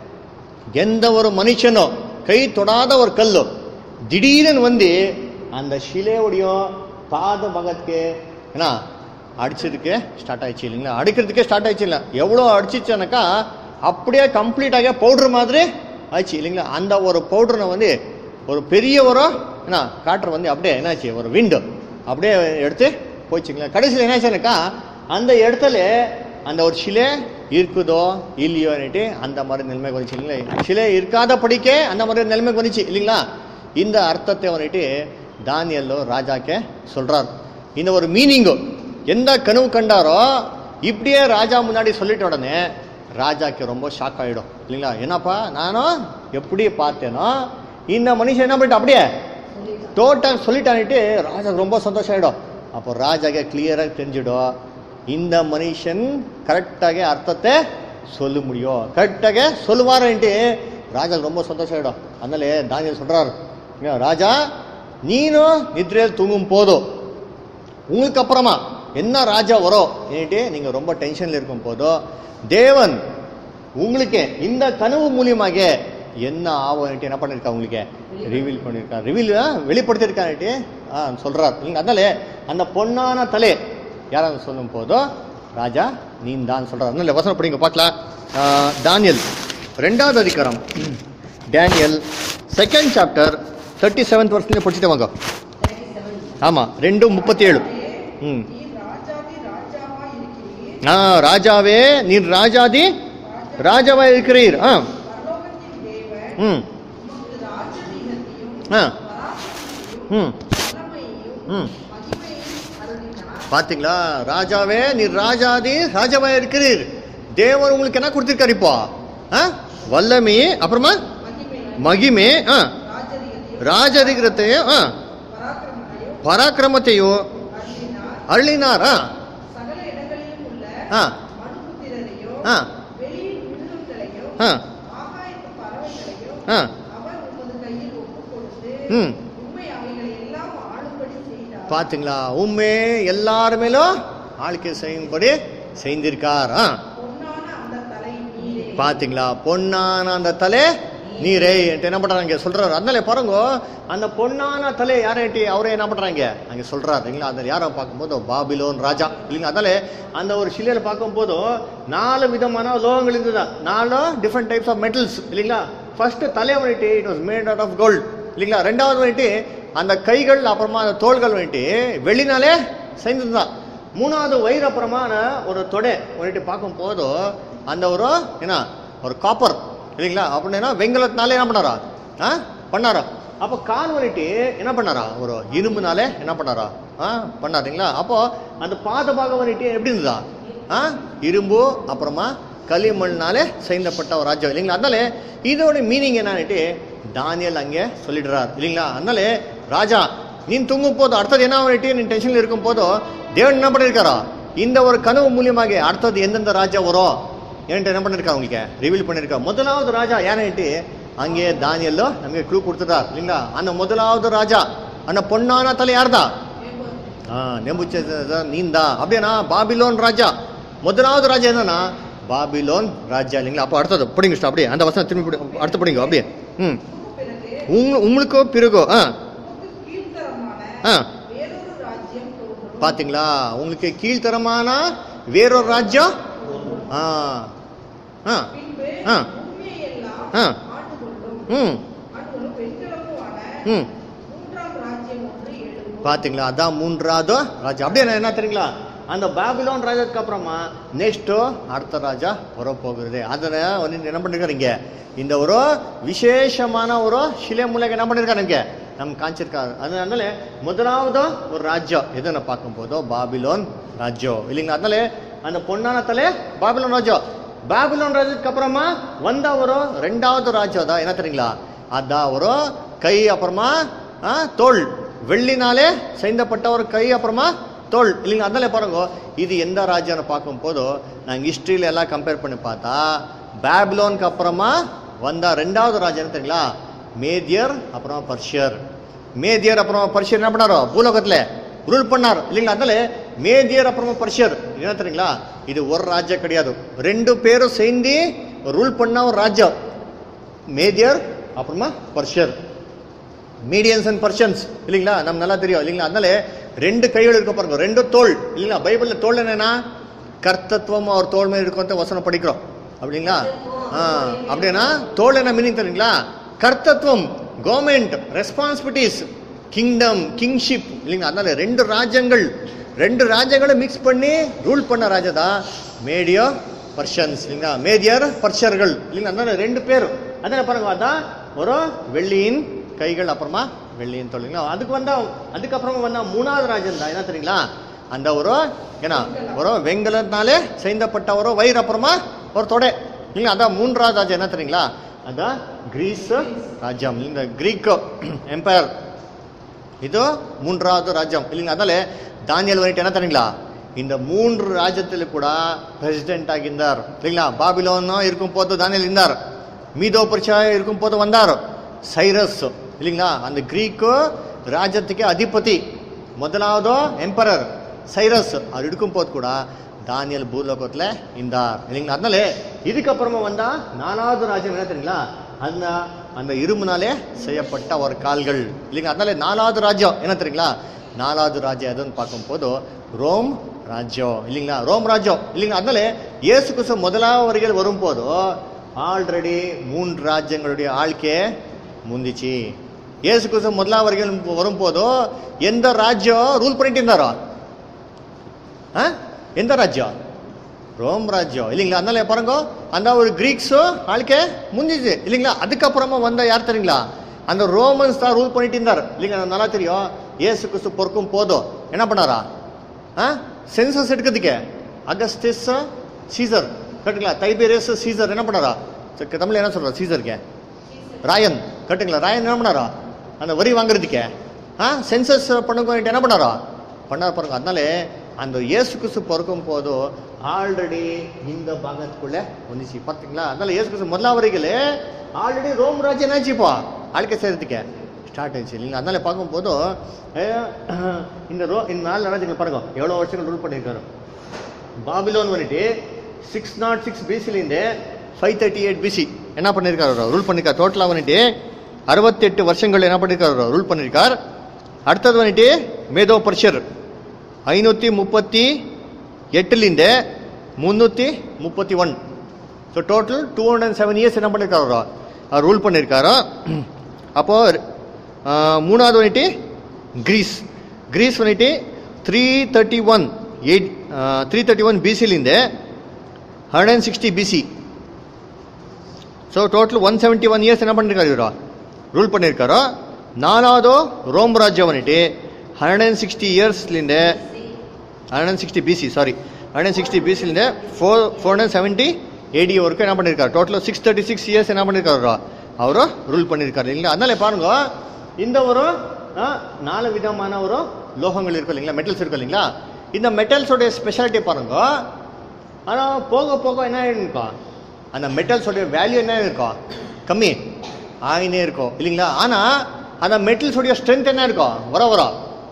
எந்த ஒரு மனுஷனும் கை தொடாத ஒரு கல்லு திடீர்னு வந்து அந்த சிலையுடைய பாத பகத்துக்கு என்ன அடிச்சதுக்கு ஸ்டார்ட் ஆயிடுச்சு இல்லைங்களா அடிக்கிறதுக்கே ஸ்டார்ட் ஆயிடுச்சு இல்லை எவ்வளோ அடிச்சிச்சுனாக்கா அப்படியே கம்ப்ளீட்டாக பவுடர் மாதிரி ஆயிடுச்சு இல்லைங்களா அந்த ஒரு பவுடரை வந்து ஒரு பெரிய ஒரு என்ன காற்று வந்து அப்படியே என்னாச்சு ஒரு விண்டு அப்படியே எடுத்து போச்சுங்களா கடைசியில் என்னாச்சுனாக்கா அந்த இடத்துல அந்த ஒரு சிலை இருக்குதோ இல்லையோன்னுட்டு அந்த மாதிரி நிலைமைக்கு வந்துச்சு இல்லைங்களா சிலை இருக்காதபடிக்கே அந்த மாதிரி நிலைமைக்கு வந்துச்சு இல்லைங்களா இந்த அர்த்தத்தை வந்துட்டு தானியல்லோ ராஜாக்கே சொல்றார் இந்த ஒரு மீனிங்கு எந்த கனவு கண்டாரோ இப்படியே ராஜா முன்னாடி சொல்லிட்ட உடனே ராஜாக்கு ரொம்ப ஷாக் ஆகிடும் இல்லைங்களா என்னப்பா நானும் எப்படி பார்த்தேனோ இந்த மனுஷன் என்ன பண்ணிட்டு அப்படியே டோட்டல் சொல்லிட்டான்ட்டு ராஜாக்கு ரொம்ப சந்தோஷம் ஆகிடும் அப்போ ராஜாக்கு கிளியராக தெரிஞ்சிடும் இந்த மனுஷன் கரெக்டாக அர்த்தத்தை சொல்ல முடியும் கரெக்டாக சொல்லுவாருன்ட்டு ராஜாக்கு ரொம்ப சந்தோஷம் ஆகிடும் அதனால தானியல் சொல்கிறார் ராஜா நீனும் நித்ரையில் தூங்கும் போதும் உங்களுக்கு அப்புறமா என்ன ராஜா வரும் ஏன்ட்டு நீங்கள் ரொம்ப டென்ஷனில் இருக்கும் போதோ தேவன் உங்களுக்கு இந்த கனவு மூலியமாக என்ன ஆகும்னுட்டு என்ன பண்ணியிருக்கா உங்களுக்கு ரிவீல் பண்ணியிருக்கா ரிவீல் வெளிப்படுத்தியிருக்கான்ட்டு ஆ சொல்கிறார் நீங்கள் அதனால அந்த பொன்னான தலை யாராவது சொல்லும் போதோ ராஜா நீ தான் சொல்கிறார் அதனால வசனம் படிங்க பார்க்கலாம் தானியல் ரெண்டாவது அதிகாரம் Daniel second chapter thirty seventh வருஷத்துல படிச்சுட்டு வாங்க ஆமாம் ரெண்டு முப்பத்தி ஏழு ம் நீர் ராஜாதி ராஜாவா இருக்கிறீர் ஆ ராஜாவே நீர் ராஜாதி ராஜாவா இருக்கிறீர் ஆ பரலோகத்தின் தேவன் ம் உமக்கு ராஜரீகத்தையும் ஆ பராக்கிரமத்தையும் ம் வல்லமையையும் ம் மகிமையையும் அருளினார் பாத்தீங்களா ராஜாவே நீர் ராஜாதி ராஜாவா இருக்கிறீர் தேவர் உங்களுக்கு என்ன கொடுத்திருக்காரு இப்போ ஆ வல்லமே அப்புறமா மகிமையை மகிமே ஆ ராஜரீகத்தையும் ராஜரிகத்தையும் ஆ பராக்கிரமத்தையும் பராக்கிரமத்தையும் அருளினார் அருளினார் ஆ சகல இடங்களிலும் உள்ள ஆ மனுபுத்திரரையும் ஆ வெளியின் மிருகங்களையும் ஆ ஆகாயத்து பறவைகளையும் ஆ அவர் உமது கையில் ஒப்புக் கொடுத்து ம் உண்மை அவைகளை எல்லாம் ஆளும்படி செய்தார் பாத்தீங்களா உண்மை எல்லார் மேலும் ஆளுக்கை செய்யும்படி செய்திருக்கார் ஆ பொன்னான அந்த தலை நீரே பாத்தீங்களா பொன்னான அந்த தலை நீரே என்கிட்ட என்ன பண்றாங்க சொல்றாரு அதனால பாருங்க அந்த பொன்னான தலை யாரேட்டி அவரே என்ன பண்றாங்க அங்க சொல்றாரு இல்லைங்களா அந்த யாரை பார்க்கும்போது பாபிலோன் ராஜா இல்லைங்களா அதனால அந்த ஒரு சிலையில பார்க்கும்போது நாலு விதமான லோகங்கள் இருந்ததா நாலு டிஃப்ரெண்ட் டைப்ஸ் ஆஃப் மெட்டல்ஸ் இல்லைங்களா ஃபர்ஸ்ட் தலை வந்துட்டு it was made out of gold இல்லைங்களா ரெண்டாவது வந்துட்டு அந்த கைகள் அப்புறமா அந்த தோள்கள் வந்துட்டு வெளினாலே செய்ததுதான் மூணாவது வயிறு அப்புறமான ஒரு தொடை வந்துட்டு பார்க்கும்போது அந்த ஒரு என்ன ஒரு காப்பர் இல்லைங்களா அப்படின்னா வெங்கலத்தினாலே என்ன பண்ணாரா ஆ பண்ணாரா அப்போ கால் வந்துட்டு என்ன பண்ணாரா ஒரு இரும்புனாலே என்ன பண்ணாரா ஆ பண்ணாருங்களா அப்போ அந்த பாத பாகம் வந்துட்டு எப்படி இருந்ததா ஆ இரும்பு அப்புறமா களிமண்ணாலே செய்தப்பட்ட ஒரு ராஜ்யம் இல்லைங்களா அதனால இதோட மீனிங் என்னன்னுட்டு தானியல் அங்கே சொல்லிடுறார் இல்லைங்களா அதனால ராஜா நீன் தூங்கும் போது அடுத்தது என்ன பண்ணிட்டு நீ டென்ஷன்ல இருக்கும் போதோ தேவன் என்ன பண்ணிருக்காரா இந்த ஒரு கனவு மூலியமாக அடுத்தது எந்தெந்த ராஜா வரும் ஏன்ட்டு என்ன பண்ணிருக்கா உங்களுக்கு ரிவீல் பண்ணிருக்கா முதலாவது ராஜா யானைட்டு அங்கே தானியல்லோ நமக்கு க்ளூ கொடுத்துட்டார் இல்லைங்களா அந்த முதலாவது ராஜா அந்த பொன்னான தலை யார்தான் ஆ நெம்புச்ச நீந்தா அப்படின்னா பாபிலோன் ராஜா முதலாவது ராஜா என்னன்னா பாபிலோன் ராஜா இல்லைங்களா அப்போ அடுத்தது படிங்க sister, அப்படியே அந்த வசனம் திரும்பி படி- அடுத்து படிங்க அப்படியே ம் பிறகு உங்க உங்களுக்கோ பிறகோ ஆ உமக்கு கீழ்த்தரமான ஆ வேறொரு ராஜ்யம் தோன்றும் பாத்தீங்களா உங்களுக்கு கீழ்த்தரமான வேறொரு ராஜ்யம் ஆ ஆ பின்பு ஆ. பூமியையெல்லாம் ஆ. ஆண்டு கொள்ளும் ம் அன்பும் வெண்கலமுமான ம் மூன்றாம் ராஜ்யம் ஒன்று எழும்பும் பாத்தீங்களா அதான் மூன்றாவது ராஜா அப்படியே என்ன தெரியுங்களா அந்த பாபிலோன் ராஜாக்கு அப்புறமா நெக்ஸ்ட் அடுத்த ராஜா வரப்போகிறது அதனை வந்து என்ன பண்ணிருக்காருங்க இந்த ஒரு விசேஷமான ஒரு சிலை மூலக என்ன பண்ணிருக்காருங்க நம்ம காமிச்சிருக்காரு அதனால முதலாவது ஒரு ராஜ்யம் எதுன்னு பார்க்கும்போதோ பாபிலோன் ராஜ்யம் இல்லைங்களா அதனால அந்த பொன்னான தலை பாபிலோன் ராஜ்யம் பாபிலோன் ராஜ்யத்துக்கு அப்புறமா வந்த ஒரு ரெண்டாவது ராஜ்யம் தான் என்ன தெரியுங்களா அதான் ஒரு கை அப்புறமா ஆ, தோல் வெள்ளினாலே செய்தப்பட்ட ஒரு கை அப்புறமா தோல் இல்லைங்க அதனால பாருங்க இது எந்த ராஜ்யம்னு பார்க்கும் போதோ நாங்கள் ஹிஸ்ட்ரியில எல்லாம் கம்பேர் பண்ணி பார்த்தா பேபிலோனுக்கு அப்புறமா வந்த ரெண்டாவது ராஜ்யம் என்ன தெரியுங்களா மேதியர் அப்புறமா பர்ஷியர் மேதியர் அப்புறமா பர்ஷியர் என்ன பண்ணாரோ பூலோகத்தில் ரூல் பண்ணார் இல்லைங்களா அதனால மேதியர் அப்புறமா பர்ஷியர் என்ன தெரியுங்களா இது ஒரு ராஜ்யம் கிடையாது ரெண்டு பேரும் சேர்ந்து ரூல் பண்ண ஒரு ராஜ்யம் மேதியர் அப்புறமா பர்ஷியர் மீடியன்ஸ் அண்ட் பர்ஷன்ஸ் இல்லைங்களா நம்ம நல்லா தெரியும் இல்லைங்களா அதனால ரெண்டு கைகள் இருக்க பாருங்க ரெண்டு தோல் இல்லைங்களா பைபிள்ல தோல் என்னன்னா கர்த்தத்துவம் அவர் தோல் மேல் இருக்கும் வசனம் படிக்கிறோம் அப்படிங்களா ஆ அப்படின்னா தோல் என்ன மீனிங் தெரியுங்களா கர்த்தத்துவம் கவர்மெண்ட் ரெஸ்பான்சிபிலிட்டிஸ் கிங்டம் கிங்ஷிப் இல்லைங்களா அதனால ரெண்டு ராஜ்யங்கள் ரெண்டு ராஜ்யங்களை மிக்ஸ் பண்ணி ரூல் பண்ண ராஜா தான் மேடியோ பர்ஷன்ஸ் இல்லைங்களா மேதியர் பர்ஷர்கள் இல்லைங்களா அதனால ரெண்டு பேர் அதனால பாருங்க அதான் ஒரு வெள்ளியின் கைகள் அப்புறமா வெள்ளியின் தொழில்ங்களா அதுக்கு வந்தா அதுக்கப்புறமா வந்தா மூணாவது ராஜன் தான் என்ன தெரியுங்களா அந்த ஒரு ஏன்னா ஒரு வெங்கலத்தினாலே செய்தப்பட்ட ஒரு வயிறு அப்புறமா ஒரு தொடை இல்லைங்களா அதான் மூன்றாவது ராஜா என்ன தெரியுங்களா அதான் கிரீஸ் ராஜ்யம் இந்த கிரீக் எம்பையர் இது மூன்றாவது ராஜ்யம் இல்லைங்களா அதனால தானியல் வந்துட்டு என்ன தெரியுங்களா இந்த மூன்று ராஜ்யத்தில் கூட பிரசிடென்ட் ஆகியிருந்தார் இல்லைங்களா பாபிலோனும் இருக்கும் போது தானியல் இருந்தார் மீதோ பரிச்சா இருக்கும் போது வந்தார் சைரஸ் இல்லைங்களா அந்த கிரீக்கு ராஜ்யத்துக்கு அதிபதி முதலாவது எம்பரர் சைரஸ் அவர் இருக்கும் போது கூட தானியல் பூலோகத்தில் இருந்தார் இல்லைங்களா அதனால இதுக்கப்புறமா வந்தா நாலாவது ராஜ்யம் என்ன தெரியுங்களா அந்த அந்த இரும்புனாலே செய்யப்பட்ட ஒரு கால்கள் இல்லைங்களா அதனால நாலாவது ராஜ்யம் என்ன தெரியுங்களா நாலாவது ராஜ்யம் எதுன்னு பார்க்கும்போது ரோம் ராஜ்யம் இல்லைங்களா ரோம் ராஜ்யம் இல்லைங்களா அதனால இயேசு கிறிஸ்து முதலாவது வருகையில் வரும்போது ஆல்ரெடி மூன்று ராஜ்யங்களுடைய ஆழ்க்கை முந்திச்சு இயேசு கிறிஸ்து முதலாவது வருகையில் வரும்போது எந்த ராஜ்யம் ரூல் பண்ணிட்டு இருந்தாரோ ஆ? எந்த ராஜ்யம் ரோம் ராஜ்யம் இல்லைங்களா அதனால பாருங்க அந்த ஒரு கிரீக்ஸு ஆளுக்கே முடிஞ்சிச்சு இல்லைங்களா அதுக்கப்புறமா வந்த யார் தெரியுங்களா அந்த ரோமன்ஸ் தான் ரூல் பண்ணிட்டு இருந்தார் இல்லைங்களா எனக்கு நல்லா தெரியும் ஏசு கிறிஸ்து பொறுக்கும் போதும் என்ன பண்ணாரா ஆ சென்சஸ் எடுக்கிறதுக்கு அகஸ்டிஸ் சீசர் கரெக்டுங்களா தைபேரியஸ் சீசர் என்ன பண்ணாரா சரி, தமிழ்ல என்ன சொல்றா சீசருக்கு ராயன் கரெக்டுங்களா ராயன் என்ன பண்ணாரா அந்த வரி வாங்குறதுக்கு ஆ சென்சஸ் பண்ணுங்க என்ன பண்ணாரா பண்ணார் பாருங்க அதனால அந்த இயேசு கிறிஸ்து பிறக்கும் போதும் ஆல்ரெடி இந்த பாகத்துக்குள்ள வந்துச்சு பார்த்தீங்களா அதனால இயேசு கிறிஸ்து முதலாம் வரைகளே ஆல்ரெடி ரோம் ராஜ்யம் என்னாச்சுப்பா ஆழ்க்கை செய்யறதுக்கு ஸ்டார்ட் ஆயிடுச்சு இல்லைங்களா அதனால பார்க்கும்போது அஹ், இந்த ரோ இந்த நாலு ராஜ்யங்கள் பாருங்க எவ்வளோ வருஷங்கள் ரூல் பண்ணியிருக்காரு பாபிலோன் வந்துட்டு சிக்ஸ் நாட் சிக்ஸ் பிசிலேருந்து ஃபைவ் தேர்ட்டி எயிட் பிசி என்ன பண்ணியிருக்காரு ரூல் பண்ணியிருக்காரு டோட்டலாக வந்துட்டு அறுபத்தெட்டு வருஷங்கள் என்ன பண்ணியிருக்காரு ரூல் பண்ணியிருக்கார் அடுத்தது வந்துட்டு மேதோ பர்ஷர் ஐநூற்றி முப்பத்தி எட்டுலேருந்து முந்நூற்றி முப்பத்தி one so total two hundred and seven years என்ன பண்ணியிருக்காரு அவர் ரூல் பண்ணியிருக்காரு அப்போ ஆஹ், மூணாவது வந்துட்டு கிரீஸ் கிரீஸ் வந்துட்டு three thirty one eight three thirty one பிசிலிருந்து hundred and sixty B C so total one seventy one years என்ன பண்ணியிருக்காரு இவரா ரூல் பண்ணியிருக்காரோ நாலாவது ரோம் ராஜ்யம் வந்துட்டு ஹண்ட்ரட் அண்ட் சிக்ஸ்டி இயர்ஸ்லேருந்து hundred and sixty B C sorry hundred and sixty பிசிலேருந்து four four hundred seventy A D வரைக்கும் என்ன பண்ணியிருக்காரு டோட்டலாக சிக்ஸ் தேர்ட்டி சிக்ஸ் இயர்ஸ் என்ன பண்ணியிருக்காரு அவரும் ரூல் பண்ணியிருக்காரு இல்லைங்களா அதனால பாருங்க இந்த ஒரு ஆ, நாலு விதமான ஒரு லோகங்கள் இருக்கும் இல்லைங்களா மெட்டல்ஸ் இருக்கும் இல்லைங்களா இந்த மெட்டல்ஸோடைய ஸ்பெஷாலிட்டி பாருங்க ஆனால் போக போக என்ன இருக்கும் அந்த மெட்டல்ஸோடைய வேல்யூ என்ன இருக்கும் கம்மி ஆகினே இருக்கும் இல்லைங்களா ஆனால் அந்த மெட்டல்ஸோடைய ஸ்ட்ரென்த் என்ன இருக்கும் வர வர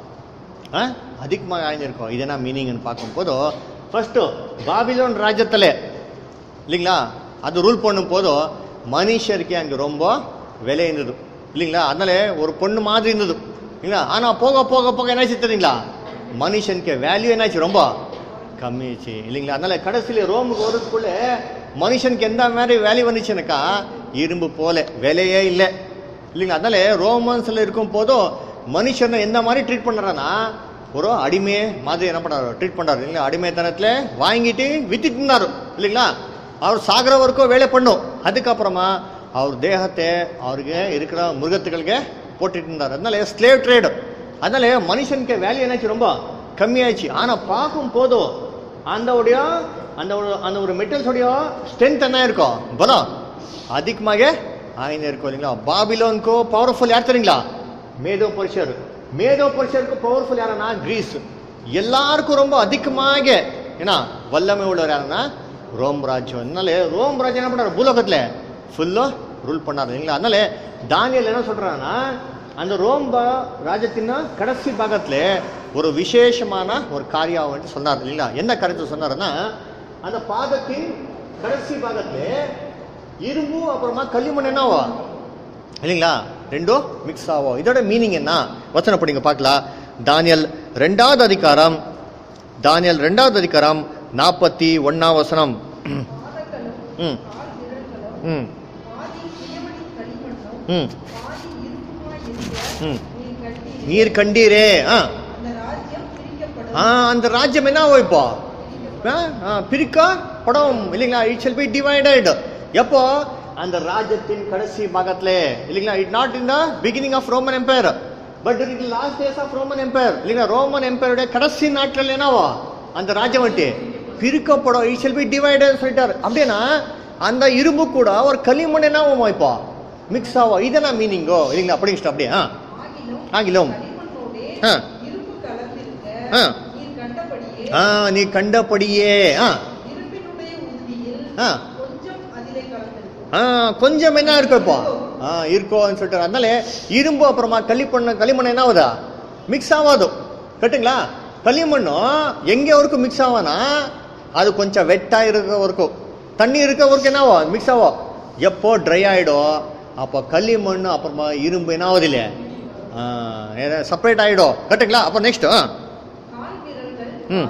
ஆ அதிகமாக ஆகினே இருக்கும் இது என்ன மீனிங்னு பார்க்கும்போது ஃபஸ்ட்டு பாபிலோன் ராஜ்யத்தில் இல்லைங்களா அது ரூல் பண்ணும் போதும் மனுஷருக்கு அங்கே ரொம்ப விலை இருந்தது இல்லைங்களா அதனால ஒரு பொண்ணு மாதிரி இருந்தது இல்லைங்களா ஆனால் போக போக போக என்னாச்சு தெரியுங்களா மனுஷனுக்கு வேல்யூ என்னாச்சு ரொம்ப கம்மியாச்சு இல்லைங்களா அதனால கடைசியில் ரோமுக்கு வரதுக்குள்ள மனுஷனுக்கு எந்த மாதிரி வேல்யூ வந்துச்சுனாக்கா இரும்பு போல விலையே இல்லை இல்லைங்களா அதனால ரோமன்ஸில் இருக்கும் போதும் மனுஷனை எந்த மாதிரி ட்ரீட் பண்ணுறான்னா ஒரு அடிமை மாதிரி என்ன பண்ணாரு ட்ரீட் பண்ணாரு இல்லைங்களா அடிமைத்தனத்தில் வாங்கிட்டு வித்துட்டு இருந்தாரு இல்லைங்களா அவர் சாகிற வரைக்கும் வேலை பண்ணும் அதுக்கப்புறமா அவர் தேகத்தை அவருக்கு இருக்கிற மிருகத்துகளுக்கு போட்டுட்டு இருந்தார் அதனால ஸ்லேவ் ட்ரேடு அதனால மனுஷனுக்கு வேல்யூ என்னாச்சு ரொம்ப கம்மியாச்சு ஆனால் பார்க்கும் போதும் அந்த உடைய அந்த ஒரு அந்த ஒரு மெட்டல்ஸோடைய ஸ்ட்ரென்த் என்ன இருக்கும் பலம் அதிகமாக ஆயினே இருக்கும் இல்லைங்களா பாபிலோனுக்கோ பவர்ஃபுல் யார் தெரியுங்களா மேதோ பரிஷர் மேதோ பரிஷருக்கு பவர்ஃபுல் யாருன்னா கிரீஸ் எல்லாருக்கும் ரொம்ப அதிகமாக ஏன்னா வல்லமை உள்ளவர் யாருன்னா ரோம் ராஜ்யம் அதனால ரோம் ராஜ்யம் என்ன பண்ணாரு பூலோகத்தில் ஃபுல்லா ரூல் பண்ணாரு இல்லைங்களா அதனால தானியல் என்ன சொல்றாங்கன்னா அந்த ரோம் பா- ராஜ்யத்தின் கடைசி பாகத்துல ஒரு விசேஷமான ஒரு காரியம் வந்துட்டு சொன்னார் இல்லைங்களா என்ன கருத்து சொன்னாருன்னா அந்த பாகத்தின் கடைசி பாகத்துல இரும்பு அப்புறமா களிமண் என்னவா இல்லைங்களா ரெண்டும் மிக்ஸ் ஆகும் இதோட மீனிங் என்ன வசனம் படிங்க பார்க்கலாம் தானியல் ரெண்டாவது அதிகாரம் தானியல் ரெண்டாவது அதிகாரம் நாற்பத்தி ஒன்னாம் வசனம் பாதங்களும் ம் கால் விரல்களும் ம் பாதி சுயமணி களிமண்ணும் ம் பாதி இரும்புமாய் இருக்க ம். நீர் கண்டீர். நீர் கண்டீரே ஆ அந்த ராஜ்யம் பிரிக்கப்படும் ஆ அந்த ராஜ்யம் என்ன ஆகும் இப்போ ஆ, ஆ, பிரிக்கா படம் இல்லைங்களா இட் ஷல் பி டிவைடட் எப்போ அந்த ராஜ்யத்தின் கடைசி பாகத்துல இல்லைங்களா it not in the beginning of Roman empire but it last days of Roman empire இல்லைங்களா ரோமன் எம்பையருடைய கடைசி நாட்கள் என்னவா அந்த ராஜ்யம் வந்துட்டு பிரிக்கப்படும் இட் ஷல் பி டிவைடட் சொல்லிட்டாரு அப்படின்னா அந்த இரும்பு கூட ஒரு களிமண் என்ன ஆகுமா இப்போ மிக்ஸ் ஆகும் இதெல்லாம் மீனிங்கோ இல்லைங்களா அப்படிங்க அப்படியே ஆ ஆகிலும் ஆகிலும் களிமண்ணோடே ஆ. இரும்பு கலந்திருக்க ஆ. நீர் கண்டபடியே ஆ நீ கண்டபடியே ஆ இரும்பினுடைய உறுதியில் ஆ. கொஞ்சம் அதிலே கலந்திருக்கும் ஆ கொஞ்சம் என்ன இருக்கும் இப்போ ஆ இருக்கும்னு சொல்லிட்டு அதனால இரும்பு அப்புறமா களிமண் களிமண் என்ன ஆகுதா மிக்ஸ் ஆகாது கட்டுங்களா களிமண்ணும் எங்கே வரைக்கும் மிக்ஸ் ஆகும்னா அது கொஞ்சம் வெட்டா இருக்கிற வரைக்கும் தண்ணி இருக்க வரைக்கும் என்ன ஆகும் மிக்ஸ் ஆகும் எப்போ ட்ரை ஆகிடும் அப்போ களிமண் அப்புறமா இரும்பு என்ன ஆகுது இல்லையா செப்பரேட் ஆகிடும் கட்டுங்களா அப்போ நெக்ஸ்ட் ஆ கால் விரல்கள் ம் பாதி,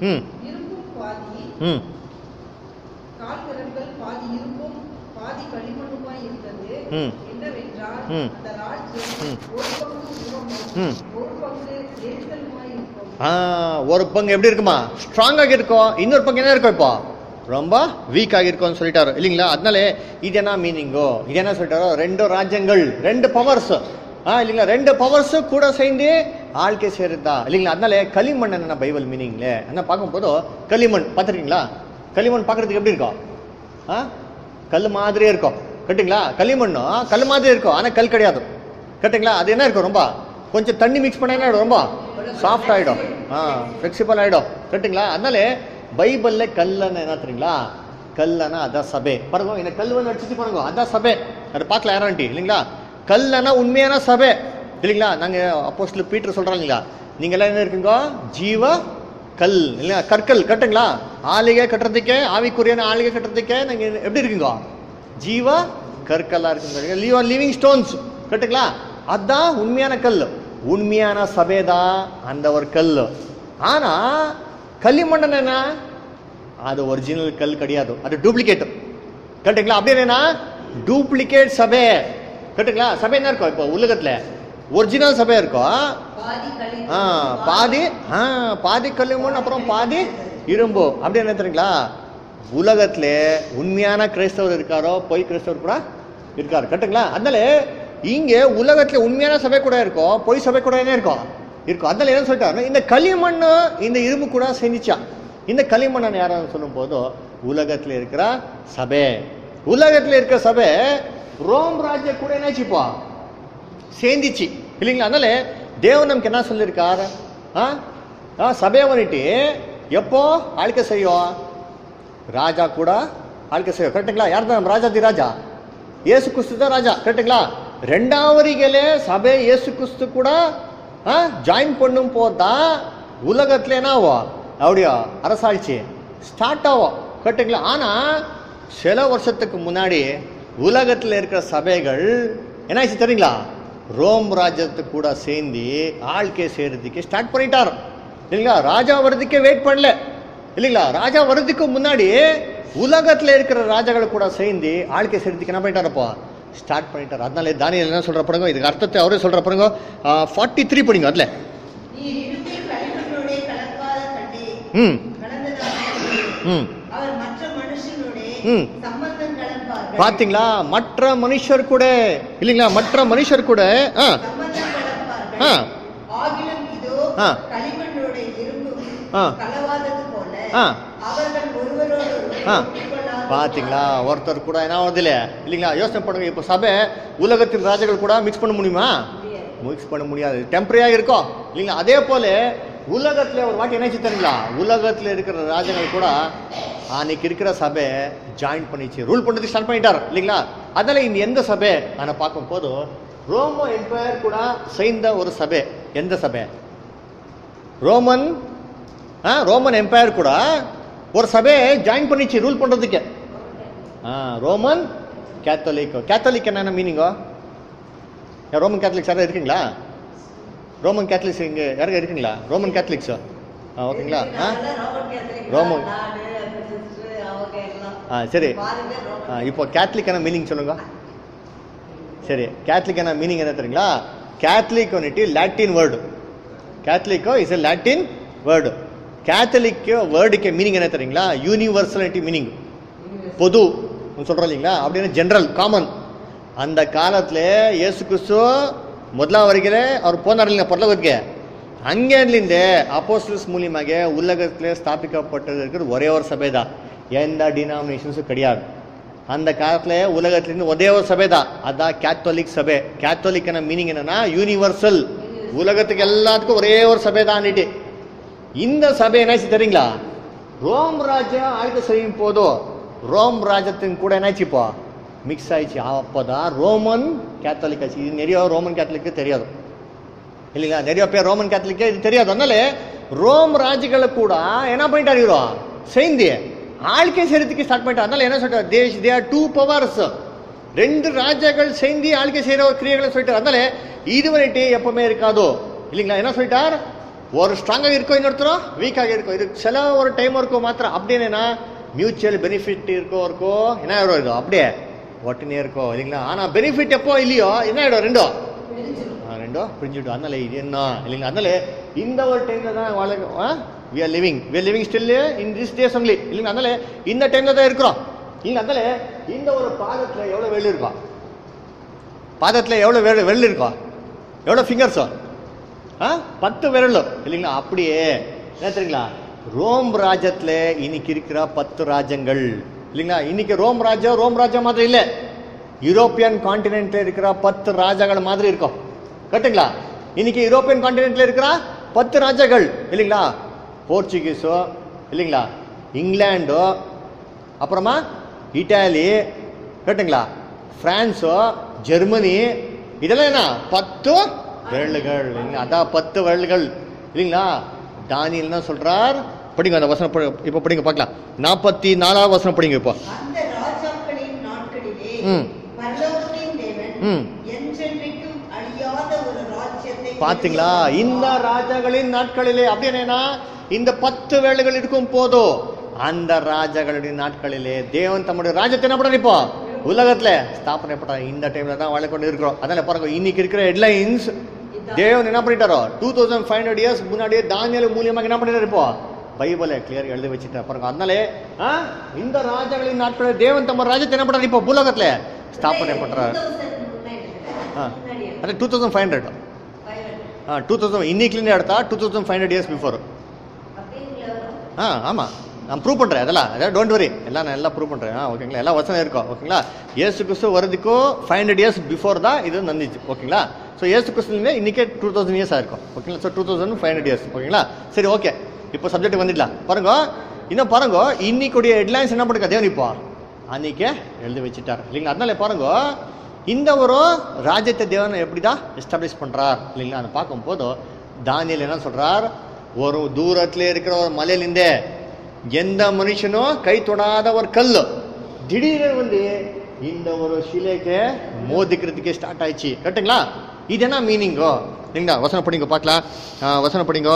ம் இரும்பும் பாதி ம் கால் விரல்கள் பாதி இரும்பும் பாதி களிமண்ணுமாய் இருந்தது ம். என்னவென்றால் ம். அந்த ராஜ்யம் ம். ஒரு பங்கு உருவமும் ம். ஒரு பங்கு எரிச்சலுமாய் இருக்கும் ஆ, ஒரு பங்கு எப்படி இருக்குமா ஸ்ட்ராங்காக இருக்கும் இன்னொரு பங்கு என்ன இருக்கும் இப்போ ரொம்ப வீக் ஆகிருக்கும்னு சொல்லிட்டாரு இல்லைங்களா அதனால இது என்ன மீனிங்கோ இது என்ன சொல்லிட்டாரோ ரெண்டு ராஜ்யங்கள் ரெண்டு பவர்ஸ் ஆ இல்லைங்களா ரெண்டு பவர்ஸ் கூட சேர்ந்து ஆழ்க்கை சேருதா இல்லைங்களா அதனால களிமண் என்ன பைபிள் மீனிங்ல என்ன பார்க்கும்போது களிமண் பார்த்துருக்கீங்களா களிமண் பார்க்கறதுக்கு எப்படி இருக்கும் ஆ கல் மாதிரியே இருக்கும் கட்டுங்களா களிமண்ணும் கல் மாதிரி இருக்கும் ஆனால் கல் கிடையாது கட்டுங்களா அது என்ன இருக்கும் ரொம்ப கொஞ்சம் தண்ணி மிக்ஸ் பண்ணா என்ன ஆயிடும் ரொம்ப சாஃப்ட் ஆகிடும் ஆ ஃப்ளெக்சிபிள் ஆகிடும் கட்டுங்களா அதனால பைபிளில் கல்லன்னு என்ன தெரியுங்களா கல்லனா அதான் சபை பாருங்க இந்த கல் வந்து அடிச்சு பாருங்க அதான் சபை அதை பார்க்கல யாராண்டி இல்லைங்களா கல்லனா உண்மையான சபை இல்லைங்களா நாங்கள் அப்போஸ்டில் பீட்டர் சொல்கிறோம் இல்லைங்களா நீங்கள் எல்லாம் என்ன இருக்குங்க ஜீவ கல் இல்லையா கற்கள் கட்டுங்களா ஆளிகை கட்டுறதுக்கே ஆவிக்குரியான ஆளிகை கட்டுறதுக்கே நீங்கள் எப்படி இருக்குங்க ஜீவ கற்கல்லா இருக்குங்க லீவ் லிவிங் ஸ்டோன்ஸ் கட்டுங்களா அதான் உண்மையான கல் உண்மையான சபைதான் அந்த ஒரு கல் ஆனா களிமண்ணன் என்ன அது ஒரிஜினல் கல் கிடையாது அது டூப்ளிகேட் கட்டுங்களா அப்படி என்னன்னா டூப்ளிகேட் சபை கட்டுங்களா சபை என்ன இருக்கும் இப்போ உலகத்துல ஒரிஜினல் சபை இருக்கும் பாதி களி ஆ பாதி ஆ பாதி களிமண் அப்புறம் பாதி இரும்பு அப்படி என்ன தெரியுங்களா உலகத்துல உண்மையான கிறிஸ்தவர் இருக்காரோ பொய் கிறிஸ்தவர் கூட இருக்காரு கட்டுங்களா அதனால இங்க உலகத்துல உண்மையான சபை கூட இருக்கும் பொய் சபை கூட என்ன இருக்கும் இருக்கும் அதனால என்ன சொல்லிட்டாரு இந்த களிமண் இந்த இரும்பு கூட செஞ்சிச்சா இந்த களிமண்ணன் யாரும் சொல்லும் போதோ உலகத்துல இருக்கிற சபை உலகத்துல இருக்கிற சபை ரோம் ராஜ்ய கூட என்னாச்சுப்பா சேர்ந்துச்சு இல்லைங்களா அதனால தேவன் நமக்கு என்ன சொல்லியிருக்கார் ஆ ஆ சபையை வந்துட்டு எப்போ ஆழ்க்கை செய்யும் ராஜா கூட ஆழ்க்கை செய்யும் கரெக்டுங்களா யார் தான் ராஜாதி ராஜா இயேசு கிறிஸ்து தான் ராஜா கரெக்டுங்களா ரெண்டாவதுகளே சபை இயேசு கிறிஸ்து கூட ஜாயின் பண்ணும் போதுதான் உலகத்துல என்ன ஆகும் அப்படியா அரசாட்சி ஸ்டார்ட் ஆகும் கரெக்டுங்களா ஆனா சில வருஷத்துக்கு முன்னாடி உலகத்துல இருக்கிற சபைகள் என்ன ஆச்சு தெரியுங்களா ரோம் ராஜ்யத்து கூட சேர்ந்து ஆழ்க்கை செய்யறதுக்கு ஸ்டார்ட் பண்ணிட்டார் இல்லைங்களா ராஜா வர்றதுக்கே வெயிட் பண்ணல இல்லைங்களா ராஜா வர்றதுக்கு முன்னாடி உலகத்துல இருக்கிற ராஜாக்கள் கூட சேர்ந்து ஆழ்க்கை செய்யறதுக்கு என்ன பண்ணிட்டாரப்போ ஸ்டார்ட் பண்ணிட்டார் அதனால தானியல் என்ன சொல்ற பாருங்க இதுக்கு அர்த்தத்தை அவரே சொல்ற பாருங்க ஃபார்ட்டி த்ரீ படிங்க அதுல நீ இரும்பில் களிமண்ணோடே கலக்காத கண்டே ம் கலந்ததாக கண்டே. ம் அவர் மற்ற மனுஷனோடே ம். சம்பந்தம் கலப்பார்கள் பாத்தீங்களா மற்ற மனுஷர் கூட இல்லைங்களா மற்ற மனுஷர் கூட ஆ சம்பந்தம் ஆ. கலப்பார்கள் ஆகிலும் இதோ ஆ. களிமண்ணோட இரும்பும் ஆ. கலவாதது போல ஆ. அவர்கள் ஒருவரோடு ஆ. ஒட்டிக்கொள்ளாத பாத்தீங்களா ஒருத்தர் கூட என்ன ஆகுது இல்லையா இல்லைங்களா யோசனை பண்ணுங்க இப்போ சபை உலகத்தின் ராஜாக்கள் கூட மிக்ஸ் பண்ண முடியுமா மிக்ஸ் பண்ண முடியாது டெம்பரரியாக இருக்கும் இல்லைங்களா அதே போல உலகத்துல ஒரு வாட்டி என்ன தெரியுங்களா உலகத்துல இருக்கிற ராஜாக்கள் கூட அன்னைக்கு இருக்கிற சபை ஜாயின் பண்ணிச்சு ரூல் பண்ணுறதுக்கு ஸ்டார்ட் பண்ணிட்டார் இல்லைங்களா அதனால இந்த எந்த சபை நான் பார்க்கும் போது ரோமோ எம்பையர் கூட சேர்ந்த ஒரு சபை எந்த சபை ரோமன் ஆ ரோமன் எம்பையர் கூட ஒரு சபையை ஜாயின் பண்ணிச்சு ரூல் பண்ணுறதுக்கு ஆ ரோமன் கேத்தலிக் கேத்தலிக் என்னென்ன மீனிங்கோ ரோமன் கேத்தலிக்ஸ் யாரும் இருக்கீங்களா ரோமன் கேத்தலிக்ஸ் இங்கே யாருங்க இருக்கீங்களா ரோமன் கேத்தலிக்ஸ் ஆ ஓகேங்களா ஆ ரோமன் ஆ சரி ஆ இப்போ கேத்தலிக் என்ன மீனிங் சொல்லுங்க சரி கேத்தலிக் என்ன மீனிங் என்ன தெரியுங்களா கேத்தலிக் வந்துட்டு லாட்டின் வேர்டு கேத்தலிக்கோ is a Latin word Catholic வேர்டுக்கு மீனிங் என்ன தெரியுங்களா யூனிவர்சலிட்டி மீனிங் பொது சொல்கிறோம் இல்லைங்களா அப்படின்னு ஜென்ரல் காமன் அந்த காலத்துல இயேசு கிறிஸ்து முதலாம் வரைக்கும் அவர் போனார் இல்லைங்க பரலோகத்துக்கு அங்கேருந்து அப்போஸ்டல்ஸ் மூலியமாக உலகத்தில் ஸ்தாபிக்கப்பட்டது இருக்கிறது ஒரே ஒரு சபை தான் எந்த டினாமினேஷன்ஸும் கிடையாது அந்த காலத்துல உலகத்துலேருந்து ஒரே ஒரு சபை தான் அதான் கேத்தோலிக் சபை கேத்தோலிக்கான மீனிங் என்னன்னா யூனிவர்சல் உலகத்துக்கு எல்லாத்துக்கும் ஒரே ஒரு சபை தான் இந்த சபை என்னாச்சு தெரியுங்களா ரோம் ராஜா ஆழ்க்கை செய்யும் போதோ ரோம் ராஜத்தின் கூட என்னாச்சு இப்போ மிக்ஸ் ஆயிடுச்சு அப்போதான் ரோமன் கேத்தலிக் ஆச்சு இது நிறைய ரோமன் கேத்தலிக்கு தெரியாது இல்லைங்களா நிறைய பேர் ரோமன் கேத்தலிக்கே இது தெரியாது அதனால ரோம் ராஜ்களை கூட என்ன பண்ணிட்டாரு இவரோ சேர்ந்து ஆழ்க்கை செய்யறதுக்கு ஸ்டார்ட் பண்ணிட்டார் அதனால என்ன சொல்றாரு these they are two powers ரெண்டு ராஜாக்கள் சேர்ந்து ஆழ்க்கை செய்யற ஒரு கிரியைகளை சொல்லிட்டார் அதனால இது வந்துட்டு எப்பவுமே இருக்காதோ இல்லைங்களா என்ன சொல்லிட்டார் ஒரு ஸ்ட்ராங்காக இருக்கோ இன்னொருத்தரும் வீக்காக இருக்கும் இது சில ஒரு டைம் இருக்கும் மாத்திரம் அப்படின்னா மியூச்சுவல் பெனிஃபிட் இருக்கோ இருக்கோ என்ன ஆயிடும் இது அப்படியே ஒட்டுனே இருக்கோ இல்லைங்களா ஆனால் பெனிஃபிட் எப்போ இல்லையோ என்ன ஆயிடும் ரெண்டும் ஆ, ரெண்டும் பிரிஞ்சுடும் அதனால இது என்ன இல்லைங்களா அதனால இந்த ஒரு டைம்ல தான் வாழ we are living we are living still in this days only இல்லைங்களா அதனால இந்த டைம்ல தான் இருக்கிறோம் இல்லைங்க அதனால இந்த ஒரு பாதத்துல எவ்வளவு வெள்ளி இருக்கும் பாதத்துல எவ்வளவு வெள்ளி வெள்ளி இருக்கும் எவ்வளவு ஃபிங்கர்ஸோ ஆ பத்து விரல் இல்லைங்களா அப்படியே என்ன தெரியுங்களா ரோம் ராஜ்யத்துல இன்னைக்கு இருக்கிற பத்து ராஜ்யங்கள் இல்லைங்களா இன்னைக்கு ரோம் ராஜ்யம் ரோம் ராஜ்யம் மாதிரி இல்லை யூரோப்பியன் காண்டினென்ட்ல இருக்கிற பத்து ராஜாக்கள் மாதிரி இருக்கும் கரெக்டுங்களா இன்னைக்கு யூரோப்பியன் காண்டினென்ட்ல இருக்கிற பத்து ராஜாக்கள் இல்லைங்களா போர்ச்சுகீஸோ இல்லைங்களா இங்கிலாண்டோ அப்புறமா இட்டாலி கரெக்டுங்களா பிரான்ஸோ ஜெர்மனி இதெல்லாம் என்ன பத்து விரல்கள் இல்லைங்களா அதான் பத்து விரல்கள் இல்லைங்களா தானியல் என்ன சொல்றார் படிங்க அந்த வசனம் படி- இப்போ படிங்க பார்க்கலாம் நாற்பத்தி நாலாவது வசனம் படிங்க இப்போ அந்த ராஜாக்களின் நாட்களிலே ம். பரலோகத்தின் தேவன் ம். என்றென்றைக்கும் அழியாத ஒரு ராஜ்யத்தை பாத்தீங்களா இந்த ராஜாக்களின் நாட்களிலே அப்படின்னா இந்த பத்து வேளைகள் இருக்கும் போதோ அந்த ராஜாக்களின் நாட்களிலே தேவன் தம்முடைய ராஜ்யத்தை என்ன பண்றாரு இப்போ உலகத்துல ஸ்தாபனை பண்றாரு இந்த டைம்ல தான் வாழ கொண்டு இருக்கிறோம் அதனால பாருங்க இன்னைக்கு இருக்கிற ஹெட்லைன்ஸ் தேவன் என்ன பண்ணிட்டாரோ two thousand five hundred years முன்னாடியே தானியல் மூலியமாக என்ன பண்ணிட்டாரு இப்போ பைபிளை கிளியர் எழுதி வச்சுட்டார் பாருங்க அதனாலே ஆ, இந்த ராஜாக்களின் நாட்களில் தேவன் தம்ம ராஜ்யத்தை என்ன பண்றாரு இப்போ பூலோகத்துல ஸ்தாபனை பண்றாரு ஆ. அது two thousand five hundred two thousand இன்னைக்குலேருந்து எடுத்தா two thousand five hundred years before ஆ ஆமாம் நான் ப்ரூவ் பண்ணுறேன் அதெல்லாம் அதாவது டோன்ட் வரி எல்லாம் நான் எல்லாம் ப்ரூவ் பண்ணுறேன் ஆ ஓகேங்களா எல்லாம் வசனம் இருக்கும் ஓகேங்களா ஏசு கிறிஸ்து வரதுக்கும் ஃபைவ் ஹண்ட்ரட் இயர்ஸ் பிஃபோர் தான் இது நடந்துச்சு ஓகேங்களா ஸோ ஏசு கிறிஸ்துலேருந்து இன்றைக்கே டூ தௌசண்ட் இயர்ஸ் ஆயிருக்கும் ஓகேங்களா so two thousand five hundred years ஓகேங்களா சரி ஓகே இப்போ சப்ஜெக்ட் வந்துடலாம் பாருங்க இன்னும் பாருங்க இன்னைக்குடைய ஹெட்லைன்ஸ் என்ன பண்ணுங்க தேவன் இப்போ அன்னைக்கே எழுதி வச்சுட்டார் இல்லைங்களா அதனால பாருங்க இந்த ஒரு ராஜ்யத்தை தேவன் எப்படி தான் எஸ்டாப்ளிஷ் பண்ணுறார் இல்லைங்களா அதை பார்க்கும்போது தானியல் என்ன சொல்றார் ஒரு தூரத்தில் இருக்கிற ஒரு மலையிலிருந்தே எந்த மனுஷனும் கை தொடாத ஒரு கல் திடீர்னு வந்து இந்த ஒரு சிலைக்கு மோதிக்கிறதுக்கே ஸ்டார்ட் ஆயிடுச்சு கரெக்டுங்களா இது என்ன மீனிங்கோ இல்லைங்களா வசனம் படிங்க பார்க்கலாம் ஆ, வசனம் படிங்க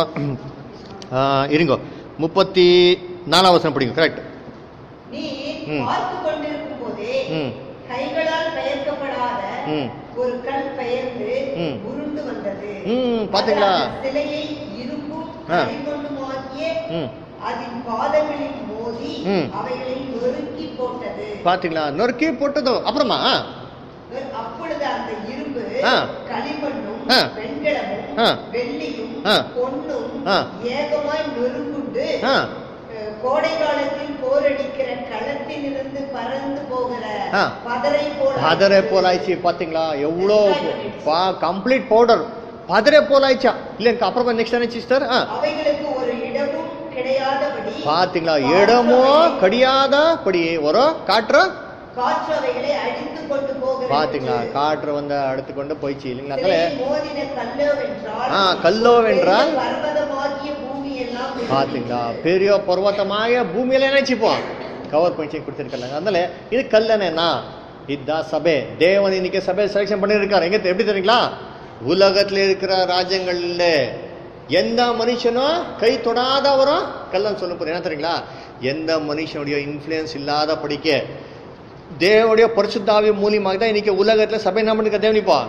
ஆ, இருங்கோ முப்பத்தி நாலாம் வசனம் படிங்க கரெக்ட் நீ ம். பார்த்து கொண்டிருக்கும் போதே ம் கைகளால் பெயர்க்கப்படாத ம். ஒரு கல் பெயர்ந்து ம். உருண்டு வந்தது ம், பாத்தீங்களா? அது அந்த சிலையை இரும்பும் ஆ. களிமண்ணுமாகிய ம் அதன் பாதங்களில் மோதி ம். அவைகளை நொறுக்கி போட்டது பாத்தீங்களா நொறுக்கி போட்டதோ அப்புறமா அப்பொழுது அந்த இரும்பு ஆ. களிமண்ணும் ஆ. வெண்கலமும் ஆ. வெள்ளியும் ஆ. பொன்னும் ஆ. ஏகமாய் நொறுங்குண்டு ஆ அஹ், கோடை காலத்தில் போரடிக்கிற களத்திலிருந்து பறந்து போகிற ஆ. பதரை போல பதரை போல் ஆயிடுச்சு பாத்தீங்களா எவ்வளோ பா கம்ப்ளீட் பவுடர் பதரை போல் ஆயிடுச்சா இல்லைங்க அப்புறமா நெக்ஸ்ட் என்ன சிஸ்டர் ஆ அவைகளுக்கு ஒரு இடமும் கிடையாதபடி பாத்தீங்களா இடமோ கடியாதபடி ஒரு காற்று காற்று அவைகளை அடித்து கொண்டு போகிற பாத்தீங்களா காற்று வந்து அடுத்து கொண்டு போயிடுச்சு இல்லைங்களா அதனால சிலையில் மோதின கல்லோவென்றால் ஆ, கல்லோவென்றால் பெரிய பர்வதமாகிய பூமி எல்லாம் பாத்தீங்களா பெரிய பர்வத்தமாய பூமியில நினைச்சுப்போம் கவர் பண்ணி கொடுத்துருக்கல அதனால இது கல்லனா இதுதான் சபை தேவன் இன்னைக்கு சபை செலெக்ஷன் பண்ணியிருக்காரு எங்க தெ- எப்படி தெரியுங்களா உலகத்துல இருக்கிற ராஜ்யங்கள்ல எந்த மனுஷனும் கை தொடாதவரும் கல்லன் சொல்ல போறேன் என்ன தெரியுங்களா எந்த மனுஷனுடைய இன்ஃப்ளூயன்ஸ் இல்லாத படிக்க தேவனுடைய பரிசுத்தாவி மூலியமாக தான் இன்னைக்கு உலகத்துல சபை என்ன பண்ணிருக்க தேவன் இப்போ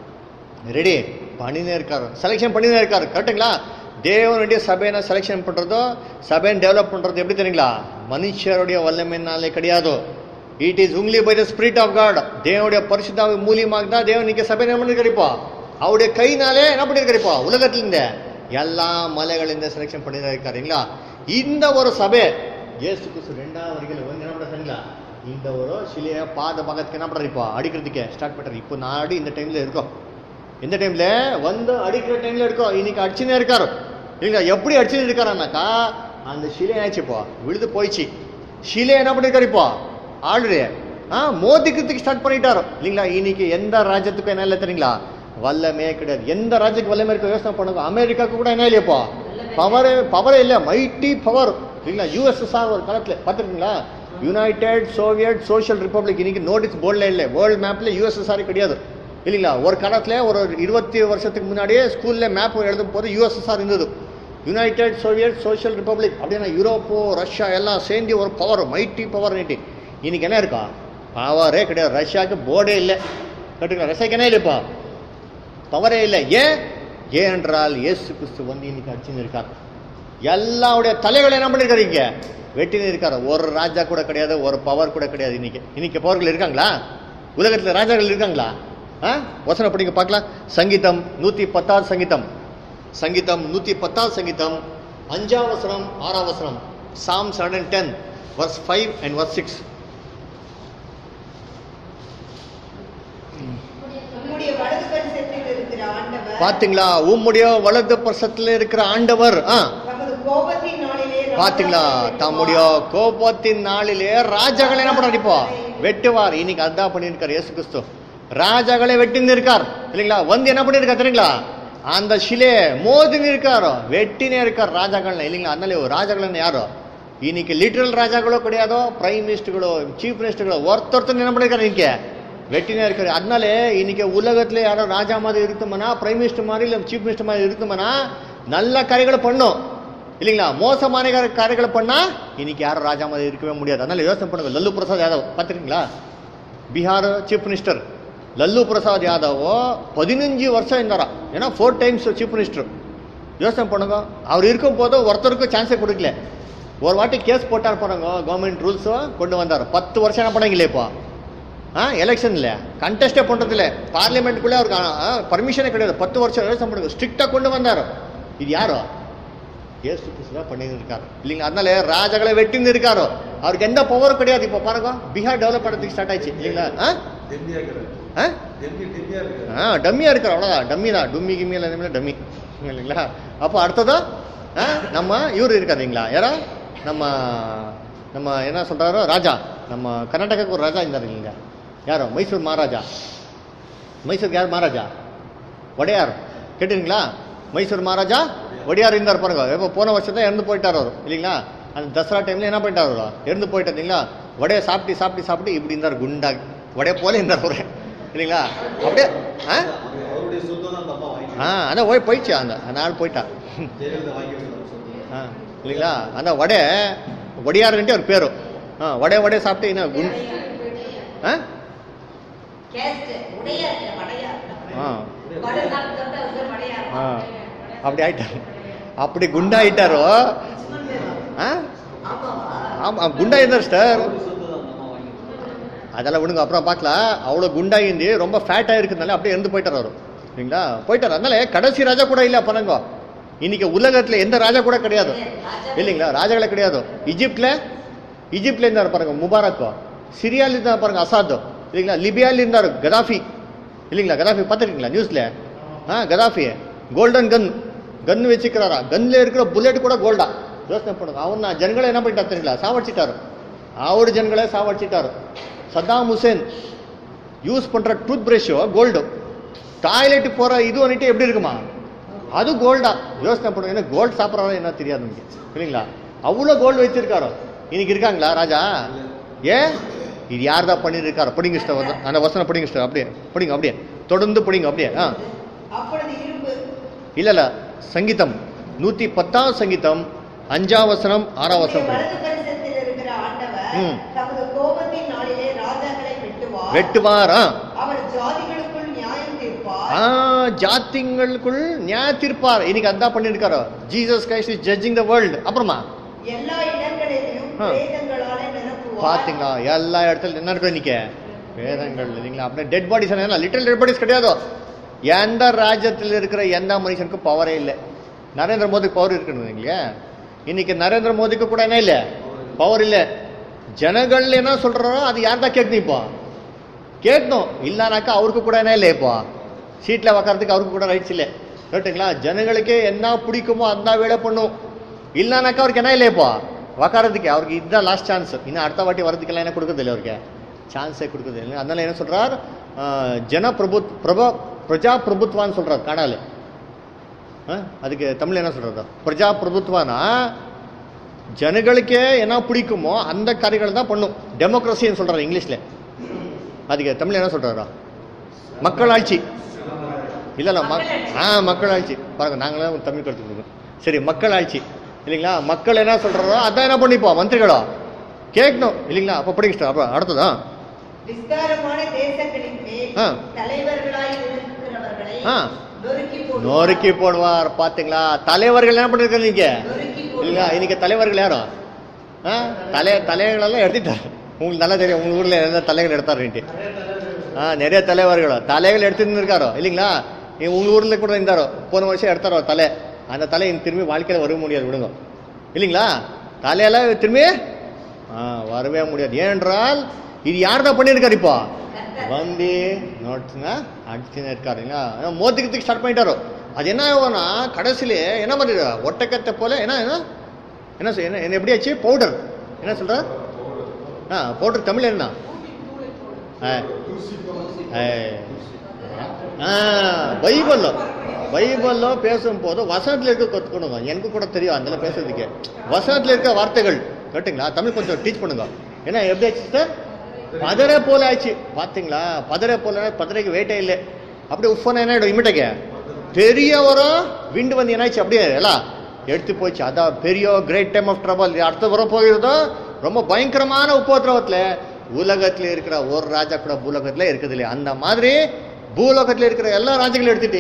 ரெடி பண்ணினே இருக்காரு செலெக்ஷன் பண்ணினே இருக்காரு கரெக்டுங்களா தேவனுடைய சபையை செலெக்ஷன் பண்றதோ சபையை டெவலப் பண்றது எப்படி தெரியுங்களா மனுஷருடைய வல்லமைனாலே கிடையாது it is only by the spirit of God தேவனுடைய பரிசுத்தாவி மூலியமாக தான் தேவன் இன்னைக்கு சபை என்ன பண்ணிருக்காருப்பா அவருடைய கைனாலே என்ன பண்ணிருக்காருப்பா உலகத்திலிருந்து எல்லா மலைகளிந்த செலெக்ஷன் பண்ணிதான் இருக்காருங்களா இந்த ஒரு சபை இயேசு கிறிஸ்து ரெண்டாவது வரைக்கும் வந்து என்ன பண்ணுறாங்களா இந்த ஒரு சிலையை பாத பாகத்துக்கு என்ன பண்றாரு இப்போ அடிக்கிறதுக்கு ஸ்டார்ட் பண்றாரு இப்போ நாடு இந்த டைம்ல இருக்கோம் எந்த டைம்ல வந்து அடிக்கிற டைம்ல இருக்கோம் இன்னைக்கு அடிச்சுனே இருக்காரு இல்லைங்களா எப்படி அடிச்சுன்னு இருக்காருனாக்கா அந்த சிலை ஆச்சு இப்போ விழுது போயிடுச்சு சிலை என்ன பண்ணிருக்காரு இப்போ ஆல்ரெடி ஆ மோதிக்கிறதுக்கு ஸ்டார்ட் பண்ணிட்டாரு இல்லைங்களா இன்னைக்கு எந்த ராஜ்யத்துக்கும் என்ன இல்லை தெரியுங்களா வல்லமே கிடையாது எந்த ராஜ்யத்துக்கு வல்லமே இருக்கோ யோசனை பண்ணுங்க அமெரிக்காவுக்கு கூட என்ன இல்லையப்போ பவர் பவரே இல்லை மைட்டி பவர் இல்லைங்களா யூஎஸ்எஸ்ஆர் ஒரு காலத்தில் பார்த்துருக்கீங்களா யுனைடெட் சோவியட் சோஷியல் ரிப்பப்ளிக் இன்னைக்கு நோட்டீஸ் போர்டில் இல்லை வேர்ல்டு மேப்ல யூஎஸ்எஸ்ஆர் கிடையாது இல்லைங்களா ஒரு காலத்தில் ஒரு இருபத்தி வருஷத்துக்கு முன்னாடியே ஸ்கூலில் மேப் எழுதும் போது யூஎஸ்எஸ்ஆர் இருந்தது யுனைடெட் சோவியட் சோஷியல் ரிப்பப்ளிக் அப்படின்னா யூரோப்போ ரஷ்யா எல்லாம் சேர்ந்து ஒரு பவர் மைட்டி பவர் நீட்டி இன்னைக்கு என்ன இருக்கா பவரே கிடையாது ரஷ்யாவுக்கு போர்டே இல்லை கேட்டுக்கலாம் ரஷ்யாக்கு என்ன இல்லை இப்போ பவரே இல்லை ஏன் ஏனென்றால் இயேசு கிறிஸ்து வந்து இன்னைக்கு அடிச்சுன்னு இருக்கார் எல்லாருடைய தலைகளை என்ன பண்ணிருக்காரு இங்க வெட்டின்னு இருக்காரு ஒரு ராஜா கூட கிடையாது ஒரு பவர் கூட கிடையாது இன்னைக்கு இன்னைக்கு பவர்கள் இருக்காங்களா உலகத்துல ராஜாக்கள் இருக்காங்களா ஆ வசனம் படிங்க பார்க்கலாம் சங்கீதம் நூத்தி பத்தாவது சங்கீதம் சங்கீதம் நூத்தி பத்தாவது சங்கீதம் அஞ்சாம் வசனம் ஆறாம் வசனம் Psalm seven ten verse five and verse six உம்முடைய வலது பரிசத்தில் இருக்கிற ஆண்டவர் பாத்தீங்களா உம்முடைய வலது பர்சத்துல இருக்கிற ஆண்டவர் ஆ தமது கோபத்தின் நாளிலே பாத்தீங்களா தம்முடைய கோபத்தின் நாளிலே ராஜாக்களை என்ன பண்ணார் இப்போ வெட்டுவார் இன்னைக்கு அதான் பண்ணியிருக்கார் இயேசு கிறிஸ்து ராஜாக்களை வெட்டின்னு இருக்கார் இல்லைங்களா வந்து என்ன பண்ணியிருக்கார் தெரியுங்களா அந்த சிலே மோதின்னு இருக்காரோ வெட்டினே இருக்கார் ராஜாக்கள்ல இல்லைங்களா அதனால ராஜாக்கள்னு யாரோ இன்னைக்கு லிட்டரல் ராஜாக்களோ கிடையாதோ பிரைம் மினிஸ்டர்களோ சீஃப் மினிஸ்டர்களோ ஒருத்தொருத்தர் என்ன பண்ணிருக்காரு இன்னைக்கு வெட்டினே இருக்காரு அதனாலே இன்னைக்கு உலகத்துல யாரோ ராஜா மாதிரி இருக்குமனா பிரைம் மினிஸ்டர் மாதிரி இல்லை சீஃப் மினிஸ்டர் மாதிரி இருக்குமனா நல்ல காரியங்களை பண்ணும் இல்லைங்களா மோசமான கார- காரியங்களை பண்ணா இன்னைக்கு யாரும் ராஜா மாதிரி இருக்கவே முடியாது அதனால யோசனை பண்ணுங்க லல்லு பிரசாத் யாதவ் பார்த்துருக்கீங்களா பீகார் சீஃப் மினிஸ்டர் லல்லு பிரசாத் யாதவ் பதினஞ்சு வருஷம் இருந்தாரா ஏன்னா ஃபோர் டைம்ஸ் சீஃப் மினிஸ்டர் யோசனை பண்ணுங்க அவர் இருக்கும் போது ஒருத்தருக்கும் சான்ஸே கொடுக்கல ஒரு வாட்டி கேஸ் போட்டார் பாருங்க கவர்மெண்ட் ரூல்ஸும் கொண்டு வந்தார் பத்து வருஷம் என்ன பண்ணீங்களே இப்போ ஆ எலெக்ஷன்ல கண்டெஸ்டே பண்றதில்ல பார்லிமெண்ட்டுக்குள்ளே அவருக்கு பர்மிஷனே கிடையாது பத்து வருஷம் யோசனை பண்ணுங்க ஸ்ட்ரிக்டாக கொண்டு வந்தார் இது யாரோ ஏசு கிறிஸ்து தான் பண்ணிட்டு இருக்காரு இல்லைங்களா அதனால ராஜாக்களை வெட்டின்னு இருக்காரோ அவருக்கு எந்த பவரும் கிடையாது இப்போ பாருங்க பீகார் டெவலப் பண்ணுறதுக்கு ஸ்டார்ட் ஆயிடுச்சு இல்லைங்களா ஆ டெம்மியா இருக்கிறாரு ஆ டெம்மி டெம்மியா இருக்காரு ஆ டம்மியாக இருக்கார் அவ்வளோதான் டம்மி தான் டும்மி கிம்மி எல்லாம் டம்மி இல்லைங்களா அப்போ அடுத்ததா ஆ நம்ம இவர் இருக்காதுங்களா யாரா நம்ம நம்ம என்ன சொல்கிறாரோ ராஜா நம்ம கர்நாடகாவுக்கு ஒரு ராஜா இருந்தார் இல்லைங்க யாரோ மைசூர் மகாராஜா மைசூருக்கு யார் மகாராஜா ஒடையார் கேட்டுங்களா மைசூர் மகாராஜா ஒடையார் இருந்தார் பாருங்க எப்போ போன வருஷம் தான் இறந்து போயிட்டார் அவர் இல்லைங்களா அந்த தசரா டைம்ல என்ன பண்ணிட்டார் அவர் இறந்து போயிட்டார் இல்லைங்களா வடையை சாப்பிட்டு சாப்பிட்டு சாப்பிட்டு இப்படி இருந்தார் குண்டா வடைய போல இருந்தார் அவர் இல்லைங்களா அப்படியே ஆ அவருடைய சொத்து தான் அந்த அம்மா வாங்கி ஆ அதான் போய் போயிடுச்சு அந்த அந்த ஆள் போயிட்டா ஜெயலலிதா வாங்கி வச்சிருந்த சொத்து ஆ இல்லைங்களா அந்த வடை ஒடியாருன்ட்டு அவர் பேரும் ஆ வடை வடை சாப்பிட்டு என்ன குண் ஆ கேஸ்ட் உடையா இருக்கிற வடையா ஆ வடை சாப்பிட்டு சாப்பிட்டு அவர் பேர் வடையா ஆ அப்படி ஆயிட்டார் அப்படி குண்டாயிட்டாரோ ஆ ஆமாவா ஆமாம் குண்டாயிருந்தார் சார் அவருடைய சொத்து தான் அந்த அம்மா வாங்கி வச்சிருந்தாங்க. அதெல்லாம் விடுங்க அப்புறம் பார்க்கலாம் அவ்வளோ குண்டாயிருந்து ரொம்ப ஃபேட்டாக இருக்கிறதுனால அப்படியே இருந்து போயிட்டார் அவர் சரிங்களா போயிட்டார் அதனால கடைசி ராஜா கூட இல்லை பணங்க இன்னைக்கு உலகத்தில் எந்த ராஜா கூட கிடையாது இல்லைங்களா ராஜாக்களே கிடையாது இஜிப்டில் இஜிப்டில் இருந்தார் பாருங்க முபாரக் சிரியால இருந்தார் பாருங்க அசாத் இல்லைங்களா லிபியால இருந்தார் கதாஃபி இல்லைங்களா கதாஃபி பார்த்துருக்கீங்களா நியூஸில் ஆ கதாஃபி கோல்டன் கன் கன் வச்சுக்கிறாரா கன்ல இருக்கிற புல்லட் கூட கோல்டா யோசனை பண்ணுங்க அவன் ஜனங்களை என்ன பண்ணிட்டார் தெரியுங்களா சாவடிச்சிட்டாரு அவர் ஜனங்களே சாவடிச்சிட்டாரு சத்தாம் ஹுசேன் யூஸ் பண்ற டூத் பிரஷோ கோல்டு டாய்லெட் போற இது வந்துட்டு எப்படி இருக்குமா அது கோல்டா யோசனை பண்ணுங்க என்ன கோல்டு சாப்பிட்றாரோ என்ன தெரியாது நமக்கு இல்லைங்களா அவ்வளோ கோல்டு வச்சிருக்காரோ இன்னைக்கு இருக்காங்களா ராஜா ஏன் இது யார் தான் பண்ணியிருக்காரோ பிடிங்க இஷ்டம் வந்து அந்த வசனம் பிடிங்க இஷ்டம் அப்படியே பிடிங்க அப்படியே தொடர்ந்து பிடிங்க அப்படியே ஆ அப்பொழுது இரும்பு இல்ல இல்ல சங்கீதம் நூத்தி பத்தாம் சங்கீதம் அஞ்சாம் வசனம் ஆறாம் வசனம் உம்முடைய படிங்க. வலது பரிசத்தில் இருக்கிற ஆண்டவர் ம். தமது கோபத்தின் நாளிலே ராஜாக்களை வெட்டுவார் வெட்டுவார் ஆ. அவர் ஜாதிகளுக்குள் நியாயம் தீர்ப்பார் ஆ ஜாத்திங்களுக்குள் நியாய தீர்ப்பார் இன்னைக்கு அதான் பண்ணியிருக்காரோ Jesus Christ is judging the world அப்புறமா எல்லா இடங்களிலும் ஆ. வேதங்களால நிரப்புவார் பாத்தீங்களா எல்லா இடத்துல என்ன இருக்கு இன்னைக்கு வேதங்கள் இல்லைங்களா அப்படியே dead bodies little dead bodies கிடையாது எந்த ராஜ்யத்தில் இருக்கிற எந்த மனுஷனுக்கும் பவரே இல்லை நரேந்திர மோடிக்கு பவர் இருக்குன்னு இல்லையா இன்னைக்கு நரேந்திர மோடிக்கு கூட என்ன இல்லை பவர் இல்லை ஜனங்கள் என்ன சொல்றாரோ அது யார் தான் கேட்கணும் இப்போ கேட்கணும் இல்லைனாக்கா அவருக்கு கூட என்ன இல்லை இப்போ சீட்டில் உக்காரத்துக்கு அவருக்கு கூட ரைட்ஸ் இல்லை கரெக்டுங்களா ஜனங்களுக்கே என்ன பிடிக்குமோ அந்த வேலை பண்ணும் இல்லைனாக்கா அவருக்கு என்ன இல்லை இப்போ உக்காரத்துக்கு அவருக்கு இதுதான் லாஸ்ட் சான்ஸ் இன்னும் அடுத்த வாட்டி வரதுக்கெல்லாம் என்ன கொடுக்குறது இல்லை அவருக்கு சான்ஸே கொடுக்குறது இல்லை அதனால என்ன சொல்றார் ஆஹ், ஜன பிரபு பிரபா பிரஜா பிரபுத்வான்னு சொல்றார் காணால அதுக்கு தமிழ் என்ன சொல்றது பிரஜா பிரபுத்வானா ஜனங்களுக்கே என்ன பிடிக்குமோ அந்த காரியங்கள் தான் பண்ணும் டெமோக்ரஸின்னு சொல்றாரு இங்கிலீஷ்ல அதுக்கு தமிழ் என்ன சொல்றாரா மக்களாட்சி இல்ல இல்ல மக் ஆ மக்களாட்சி பாருங்க நாங்களே தமிழ் கற்றுக்கணும் சரி மக்கள் ஆட்சி இல்லைங்களா மக்கள் என்ன சொல்றாரோ அதான் என்ன பண்ணிப்போம் மந்திரிகளோ கேட்கணும் இல்லைங்களா அப்போ படிக்கிட்டோம் அப்போ அடுத்ததா விஸ்தாரமான தேசங்களின் மேல் ஆ. தலைவர்களாய் இருக்கிறவர்களை ஆ. நொறுக்கி போடுவார். நொறுக்கி போடுவார் பாத்தீங்களா தலைவர்கள் என்ன பண்ணிருக்காங்க நீங்க நொறுக்கி இல்லைங்களா போடுவார். இன்னைக்கு தலைவர்கள் யாரும் ஆ தலை தலைகளெல்லாம் எடுத்துட்டார் உங்களுக்கு நல்லா தெரியும் உங்க ஊர்ல எந்த தலைகள் எடுத்தாருன்ட்டு ஆ நிறைய தலைவர்கள் தலைகள் எடுத்துன்னு இருக்காரோ இல்லைங்களா நீ உங்க ஊர்ல கூட இருந்தாரோ போன வருஷம் எடுத்தாரோ தலை அந்த தலை இனி திரும்பி வாழ்க்கையில வர முடியாது விடுங்க இல்லைங்களா தலையெல்லாம் திரும்பி ஆ வரவே முடியாது ஏனென்றால் இது யார் தான் பண்ணியிருக்காரு இப்போ வந்து நோட்ஸ்னா அடிச்சுன்னு இருக்காரு இல்லைங்களா மோதிக்கிறதுக்கு ஸ்டார்ட் பண்ணிட்டாரோ அது என்ன ஆகும்னா கடைசியில என்ன பண்ணிடுறா ஒட்டக்கத்தை போல என்ன என்ன என்ன சொல்- என்ன என்ன எப்படி ஆச்சு பவுடர் என்ன சொல்ற ஆ பவுடர் தமிழ் என்ன ஆ ஆ பைபிளோ பைபிளோ பேசும்போது வசனத்தில் இருக்க கற்றுக்கணுங்க எனக்கு கூட தெரியும் அதில் பேசுறதுக்கு வசனத்தில் இருக்க வார்த்தைகள் கேட்டுங்களா தமிழ் கொஞ்சம் டீச் பண்ணுங்க ஏன்னா எப்படி ஆச்சு சார் பதரை போல ஆச்சு பார்த்தீங்களா பதரை போல பதரைக்கு வெயிட்டே இல்லை அப்படியே உஃபோன என்ன ஆயிடும் இமிட்டக்க பெரியவரோ விண்டு வந்து என்னாச்சு அப்படியே எல்லாம் எடுத்து போச்சு அதான் பெரிய கிரேட் டைம் ஆஃப் ட்ரபல் அடுத்த வர போகிறதோ ரொம்ப பயங்கரமான உபோத்ரவத்தில் உலகத்தில் இருக்கிற ஒரு ராஜா கூட பூலோகத்தில் இருக்குது இல்லையா அந்த மாதிரி பூலோகத்தில் இருக்கிற எல்லா ராஜ்யங்களும் எடுத்துட்டு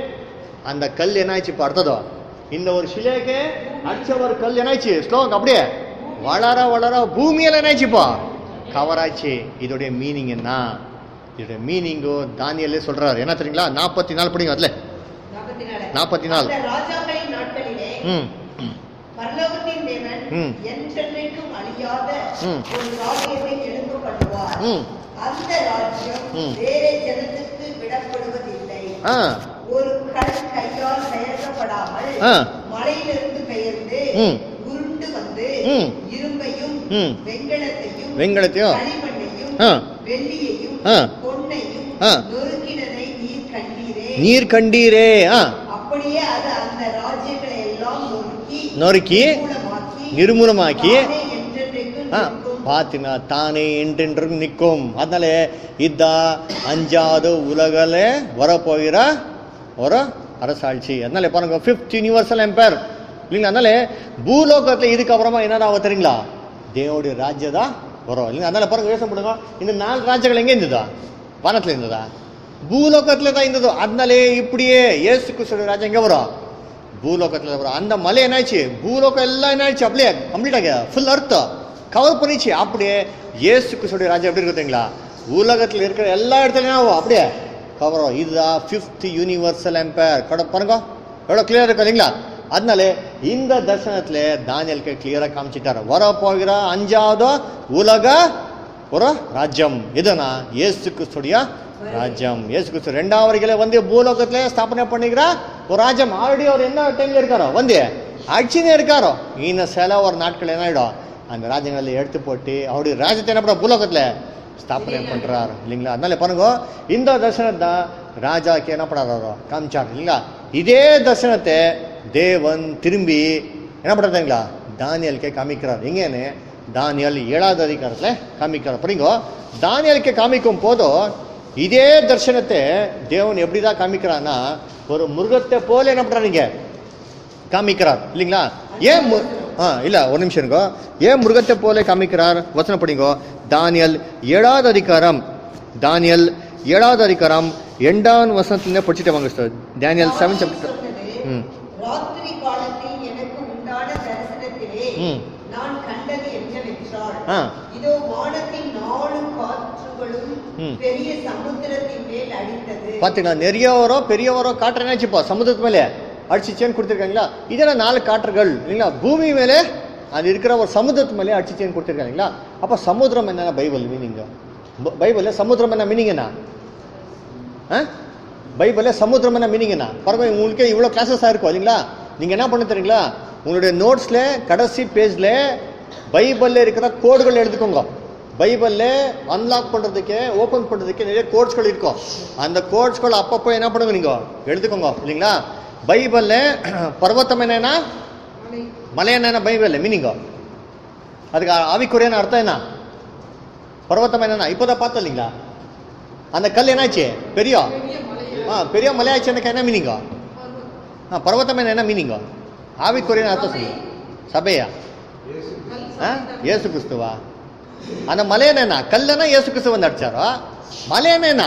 அந்த கல் என்னாச்சு இப்போ அடுத்ததோ இந்த ஒரு சிலைக்கு அடிச்ச ஒரு கல் என்னாச்சு ஸ்லோகம் அப்படியே வளர வளர பூமியில என்னாச்சு இப்போ கவர் ஆச்சு இதோடைய மீனிங் என்ன இதோடைய மீனிங்கோ தானியல்லே சொல்றாரு என்ன தெரியுங்களா நாற்பத்தி நாலு படிங்க அதுல நாற்பத்தி நாலு. நாற்பத்தி நாலு. அந்த ராஜாக்களின் நாட்களிலே ம் ம், பரலோகத்தின் தேவன் ம். என்றென்றைக்கும் அழியாத ம். ஒரு ராஜ்யத்தை எழுந்து பண்ணுவார் ம். அந்த ராஜ்யம் ம். வேறே ஜனத்துக்கு விடப்படுவதில்லை ஆ ஒரு கல் கையால் பெயர்க்கப்படாமல் ஆ. மலையிலிருந்து பெயர்ந்து ம். உருண்டு வந்து ம். இரும்பையும் ம். வெண்கலத்தையும் வெண்கலத்தையும். களிமண்ணையும் ஆ. வெள்ளியையும் ஆ. பொன்னையும் ஆ. நொறுக்கினதை நீர் கண்டீரே நீர் கண்டீரே ஆ அப்படியே அது அந்த ராஜ்யங்களை எல்லாம் நொறுக்கி நொறுக்கி, நிர்மூலமாக்கி நிர்மூலமாக்கி, தானே என்றென்றைக்கும் ஆ நிற்கும். பார்த்தீங்கன்னா தானே என்றென்றும் நிற்கும் அதனால இத அஞ்சாவது உலகில் வரப்போகிற ஒரு அரசாட்சி அதனால பாருங்க ஃபிஃப்த் யூனிவர்சல் எம்பையர் இல்லைங்களா அதனால பூலோகத்தில் இதுக்கப்புறமா என்னடா ஆகும் தெரியுங்களா தேவனுடைய ராஜ்யம் தான் வரும் இல்லைங்க அதனால பாருங்க யோசனை பண்ணுங்க இந்த நாலு ராஜ்யங்கள் எங்கே இருந்ததா வானத்தில் இருந்ததா பூலோகத்தில் தான் இருந்தது அதனாலே இப்படியே ஏசு கிறிஸ்துவோட ராஜ்யம் எங்கே வரும் பூலோகத்தில் வரும் அந்த மலை என்னாச்சு பூலோகம் எல்லாம் என்னாச்சு அப்படியே கம்ப்ளீட் ஆகிய ஃபுல் அர்த்தம் கவர் பண்ணிச்சு அப்படியே ஏசு கிறிஸ்துவோட ராஜ்யம் எப்படி இருக்குதுங்களா உலகத்தில் இருக்கிற எல்லா இடத்துலையும் என்ன ஆகும் அப்படியே கவர் ஆகும் இதுதான் ஃபிஃப்த் யூனிவர்சல் எம்பையர் கட பாருங்க எவ்வளோ கிளியர் இருக்கு இல்லைங்களா அதனால இந்த தர்சனத்துல தானியலுக்கு கிளியரா காமிச்சிட்டாரு வரப்போகிற அஞ்சாவது உலக ஒரு ராஜ்யம் எதுனா ஏசு கிறிஸ்துடைய ராஜ்யம் ஏசு கிறிஸ்து ரெண்டாவது வரைக்கும் வந்து பூலோகத்துல ஸ்தாபனை பண்ணிக்கிற ஒரு ராஜ்யம் ஆல்ரெடி அவர் என்ன டைம்ல இருக்காரோ வந்து ஆட்சினே இருக்காரோ இந்த சில ஒரு நாட்கள் என்ன ஆயிடும் அந்த ராஜ்யங்களை எடுத்து போட்டு அவருடைய ராஜ்யத்தை என்ன பண்ண பூலோகத்துல ஸ்தாபனை பண்றாரு இல்லைங்களா அதனால பாருங்க இந்த தர்சனத்தை ராஜாக்கு என்ன பண்ணாரோ காமிச்சார் இல்லைங்களா இதே தர்சனத்தை தேவன் திரும்பி என்ன பண்றாருங்களா தானியலுக்கு காமிக்கிறார் எங்கேன்னு தானியல் ஏழாவது அதிகாரத்துல காமிக்கிறார் புரியுங்க தானியலுக்கு காமிக்கும் போதும் இதே தர்சனத்தை தேவன் எப்படிதான் காமிக்கிறான்னா ஒரு மிருகத்தை போல என்ன பண்றாருங்க காமிக்கிறார் இல்லைங்களா ஏன் மு- ஆ இல்ல ஒரு நிமிஷம் இருங்கோ ஏன் மிருகத்தை போல காமிக்கிறார் வசனம் படிங்கோ தானியல் ஏழாவது அதிகாரம் தானியல் ஏழாவது அதிகாரம் இரண்டாவது வசனத்துல படிச்சுட்டு வாங்க சார் தானியல் செவன் தானியேல் சாப்டர் சொன்னது, ம். ராத்திரி காலத்தில் எனக்கு உண்டான தரிசனத்திலே ம். நான் கண்டது என்னவென்றால் ஆ. இதோ வானத்தின் நாலு காற்றுகளும் ம். பெரிய சமுத்திரத்தின் மேல் அடித்தது பாத்தீங்களா நிறையவரோ பெரியவரோ காற்று என்னாச்சுப்பா சமுதிரத்து மேலே அடிச்சுச்சேன்னு கொடுத்துருக்காங்களா இதெல்லாம் நாலு காற்றுகள் இல்லைங்களா பூமி மேலே அது இருக்கிற ஒரு சமுதிரத்து மேலே அடிச்சுச்சேன்னு கொடுத்துருக்காங்க இல்லைங்களா அப்போ சமுத்திரம் என்னன்னா பைபிள் மீனிங் பைபிளில் சமுத்திரம் என்ன மீனிங் என்ன ஆ பைபிளில் சமுத்திரம் என்ன மீனிங் என்ன பரவாயில்ல உங்களுக்கு இவ்வளோ கிளாஸஸ் இருக்கும் இல்லைங்களா நீங்கள் என்ன பண்ண தெரியுங்களா உங்களுடைய நோட்ஸில் கடைசி பேஜில் பைபிளில் இருக்கிற கோடுகள் எடுத்துக்கோங்க பைபிளில் அன்லாக் பண்ணுறதுக்கு ஓப்பன் பண்ணுறதுக்கு நிறைய கோட்ஸ்கள் இருக்கும் அந்த கோட்ஸ்கள் அப்பப்போ என்ன பண்ணுங்க நீங்கள் எடுத்துக்கோங்க இல்லைங்களா பைபிளில் பர்வத்தம் என்னன்னா மலை மலை என்னென்ன பைபிளில் மீனிங்கோ அதுக்கு ஆவிக்குறையான அர்த்தம் என்ன பர்வத்தம் என்னன்னா இப்போதான் பார்த்தோம் இல்லைங்களா அந்த கல் என்னாச்சு பெரிய பெரிய மலை ஆ பெரிய மலையாச்சு எனக்கு என்ன மீனிங்கோ ஆ பர்வத்தம் என்ன மீனிங்கோ ஆவிக்குரியன்னு அர்த்தம் சொல்லு சபையா ஆ? ஏசு கிறிஸ்துவா அந்த மலையனேனா கல்லனா ஏசு கிறிஸ்து வந்து அடிச்சாரோ மலையனேனா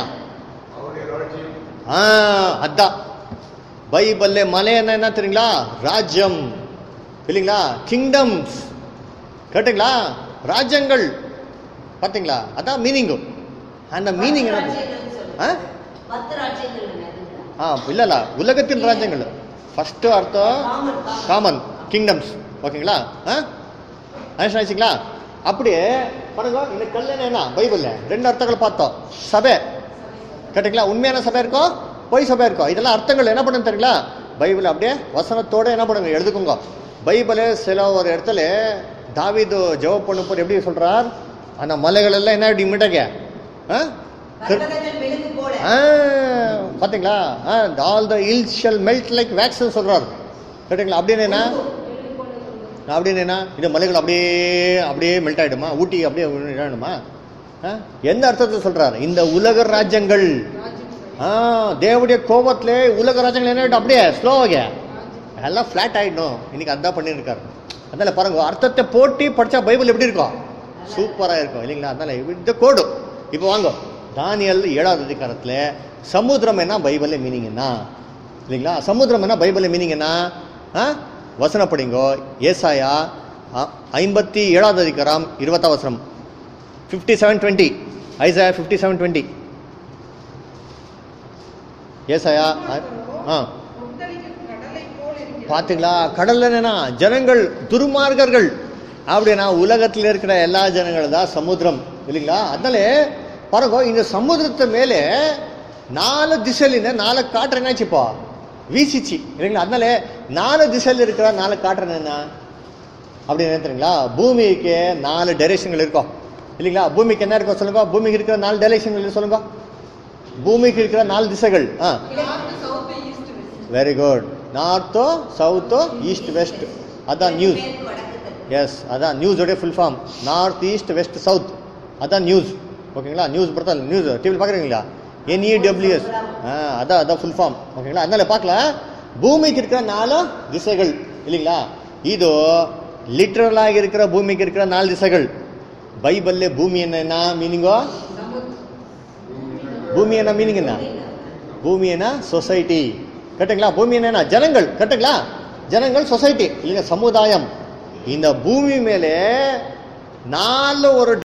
ஆ அதான் பைபிள்ல மலையன என்ன தெரியுங்களா ராஜ்யம் இல்லைங்களா கிங்டம்ஸ் கேட்டுங்களா ராஜ்யங்கள் பார்த்தீங்களா அதான் மீனிங்கு அந்த மீனிங் என்ன ஆ பத்து ராஜ்யங்கள் என்னதுங்களா? ஆ இல்ல இல்ல உலகத்தின் ராஜ்யங்கள் ஃபர்ஸ்ட் அர்த்தம் காமன், காமன். காமன் கிங்டம்ஸ் ஓகேங்களா ஆ ஆச்சுங்களா அப்படியே பாருங்க இந்த கல்யாணம் என்ன பைபிள்ல ரெண்டு அர்த்தங்கள் பார்த்தோம் சபை கேட்டுங்களா உண்மையான சபை இருக்கும் பொய் சபை இருக்கும் இதெல்லாம் அர்த்தங்கள் என்ன பண்ணுங்க தெரியுங்களா பைபிள் அப்படியே வசனத்தோட என்ன பண்ணுங்க எழுதுக்குங்க பைபிளு சில ஒரு இடத்துல தாவீது ஜெபம் பண்ணும்போது எப்படி சொல்றார் அந்த மலைகள் எல்லாம் என்ன இப்படி மிட்டங்க ஆ கர்- பர்வதங்கள் மெழுகு போல ஆ, பாத்தீங்களா all the hill shall melt like வேக்ஸ்னு சொல்றாரு கேட்டீங்களா அப்படின்னு என்ன அப்படின்னு என்ன இது மலைகள் அப்படியே அப்படியே மெல்ட் ஆயிடுமா ஊட்டி அப்படியே இதாயிடுமா ஆ, எந்த அர்த்தத்தை சொல்றாரு இந்த உலக ராஜ்யங்கள் ஆ தேவடைய கோபத்துல உலக ராஜ்யங்கள் என்ன ஆயிடும் அப்படியே ஸ்லோவாக எல்லாம் ஃப்ளாட் ஆயிடும் இன்னைக்கு அதான் பண்ணியிருக்காரு அதனால பாருங்க அர்த்தத்தை போட்டி படிச்சா பைபிள் எப்படி இருக்கும் சூப்பரா இருக்கும் இல்லைங்களா அதனால இந்த கோடு இப்போ வாங்க தானியல் ஏழாவது அதிகாரத்துல சமுத்திரம் என்ன பைபிள்ல மீனிங் என்ன இல்லைங்களா சமுத்திரம் என்ன பைபிள்ல மீனிங் என்ன ஆ? வசனம் படிங்கோ ஏசாயா ஆ, ஐம்பத்தி ஏழாவது அதிகாரம் இருபத்தாம் வசனம் fifty seven twenty Isaiah fifty seven twenty ஏசாயா ஆ கொந்தளிக்கும் கடலை போல் இருக்கிறது பாத்தீங்களா கடல்ல என்னன்னா ஜனங்கள் துருமார்கர்கள் அப்படின்னா உலகத்தில் இருக்கிற எல்லா ஜனங்கள் தான் சமுத்திரம் இல்லைங்களா அதனால பாருங்க இந்த சமுத்திரத்து மேலே நாலு திசையில நாலு காற்று என்னாச்சுப்பா வீசிச்சு இல்லைங்களா அதனால நாலு திசையில் இருக்கிற நாலு காற்று என்ன அப்படின்னு என்ன தெரியுங்களா பூமிக்கு நாலு டைரக்ஷன்கள் இருக்கும் இல்லைங்களா பூமிக்கு என்ன இருக்கும் சொல்லுங்க பூமிக்கு இருக்கிற நாலு டைரக்ஷன்கள் சொல்லுங்க பூமிக்கு இருக்கிற நாலு திசைகள் ஆ north south east west very good நார்த்தோ சவுத்தோ ஈஸ்ட் வெஸ்ட் அதான் நியூஸ் மேற்கு வடக்கு தெற்கு. எஸ் அதான் நியூஸோடைய full form north east west south அதான் நியூஸ் ஓகேங்களா நியூஸ் பார்த்தா நியூஸ் டிவியில் பார்க்குறீங்களா என்இடபிள்யூஎஸ் ஆ அதான் அதான் ஃபுல் ஃபார்ம் ஓகேங்களா அதனால பார்க்கலாம் பூமிக்கு இருக்கிற நாலு திசைகள் இல்லைங்களா இது லிட்ரலாக இருக்கிற பூமிக்கு இருக்கிற நாலு திசைகள் பைபிள்ல பூமி என்ன மீனிங்கோ பூமி என்ன மீனிங் என்ன பூமி என்ன சொசைட்டி கரெக்டுங்களா பூமி என்ன ஜனங்கள் கரெக்டுங்களா ஜனங்கள் சொசைட்டி இல்லைங்க சமுதாயம் இந்த பூமி மேலே நாலு ஒரு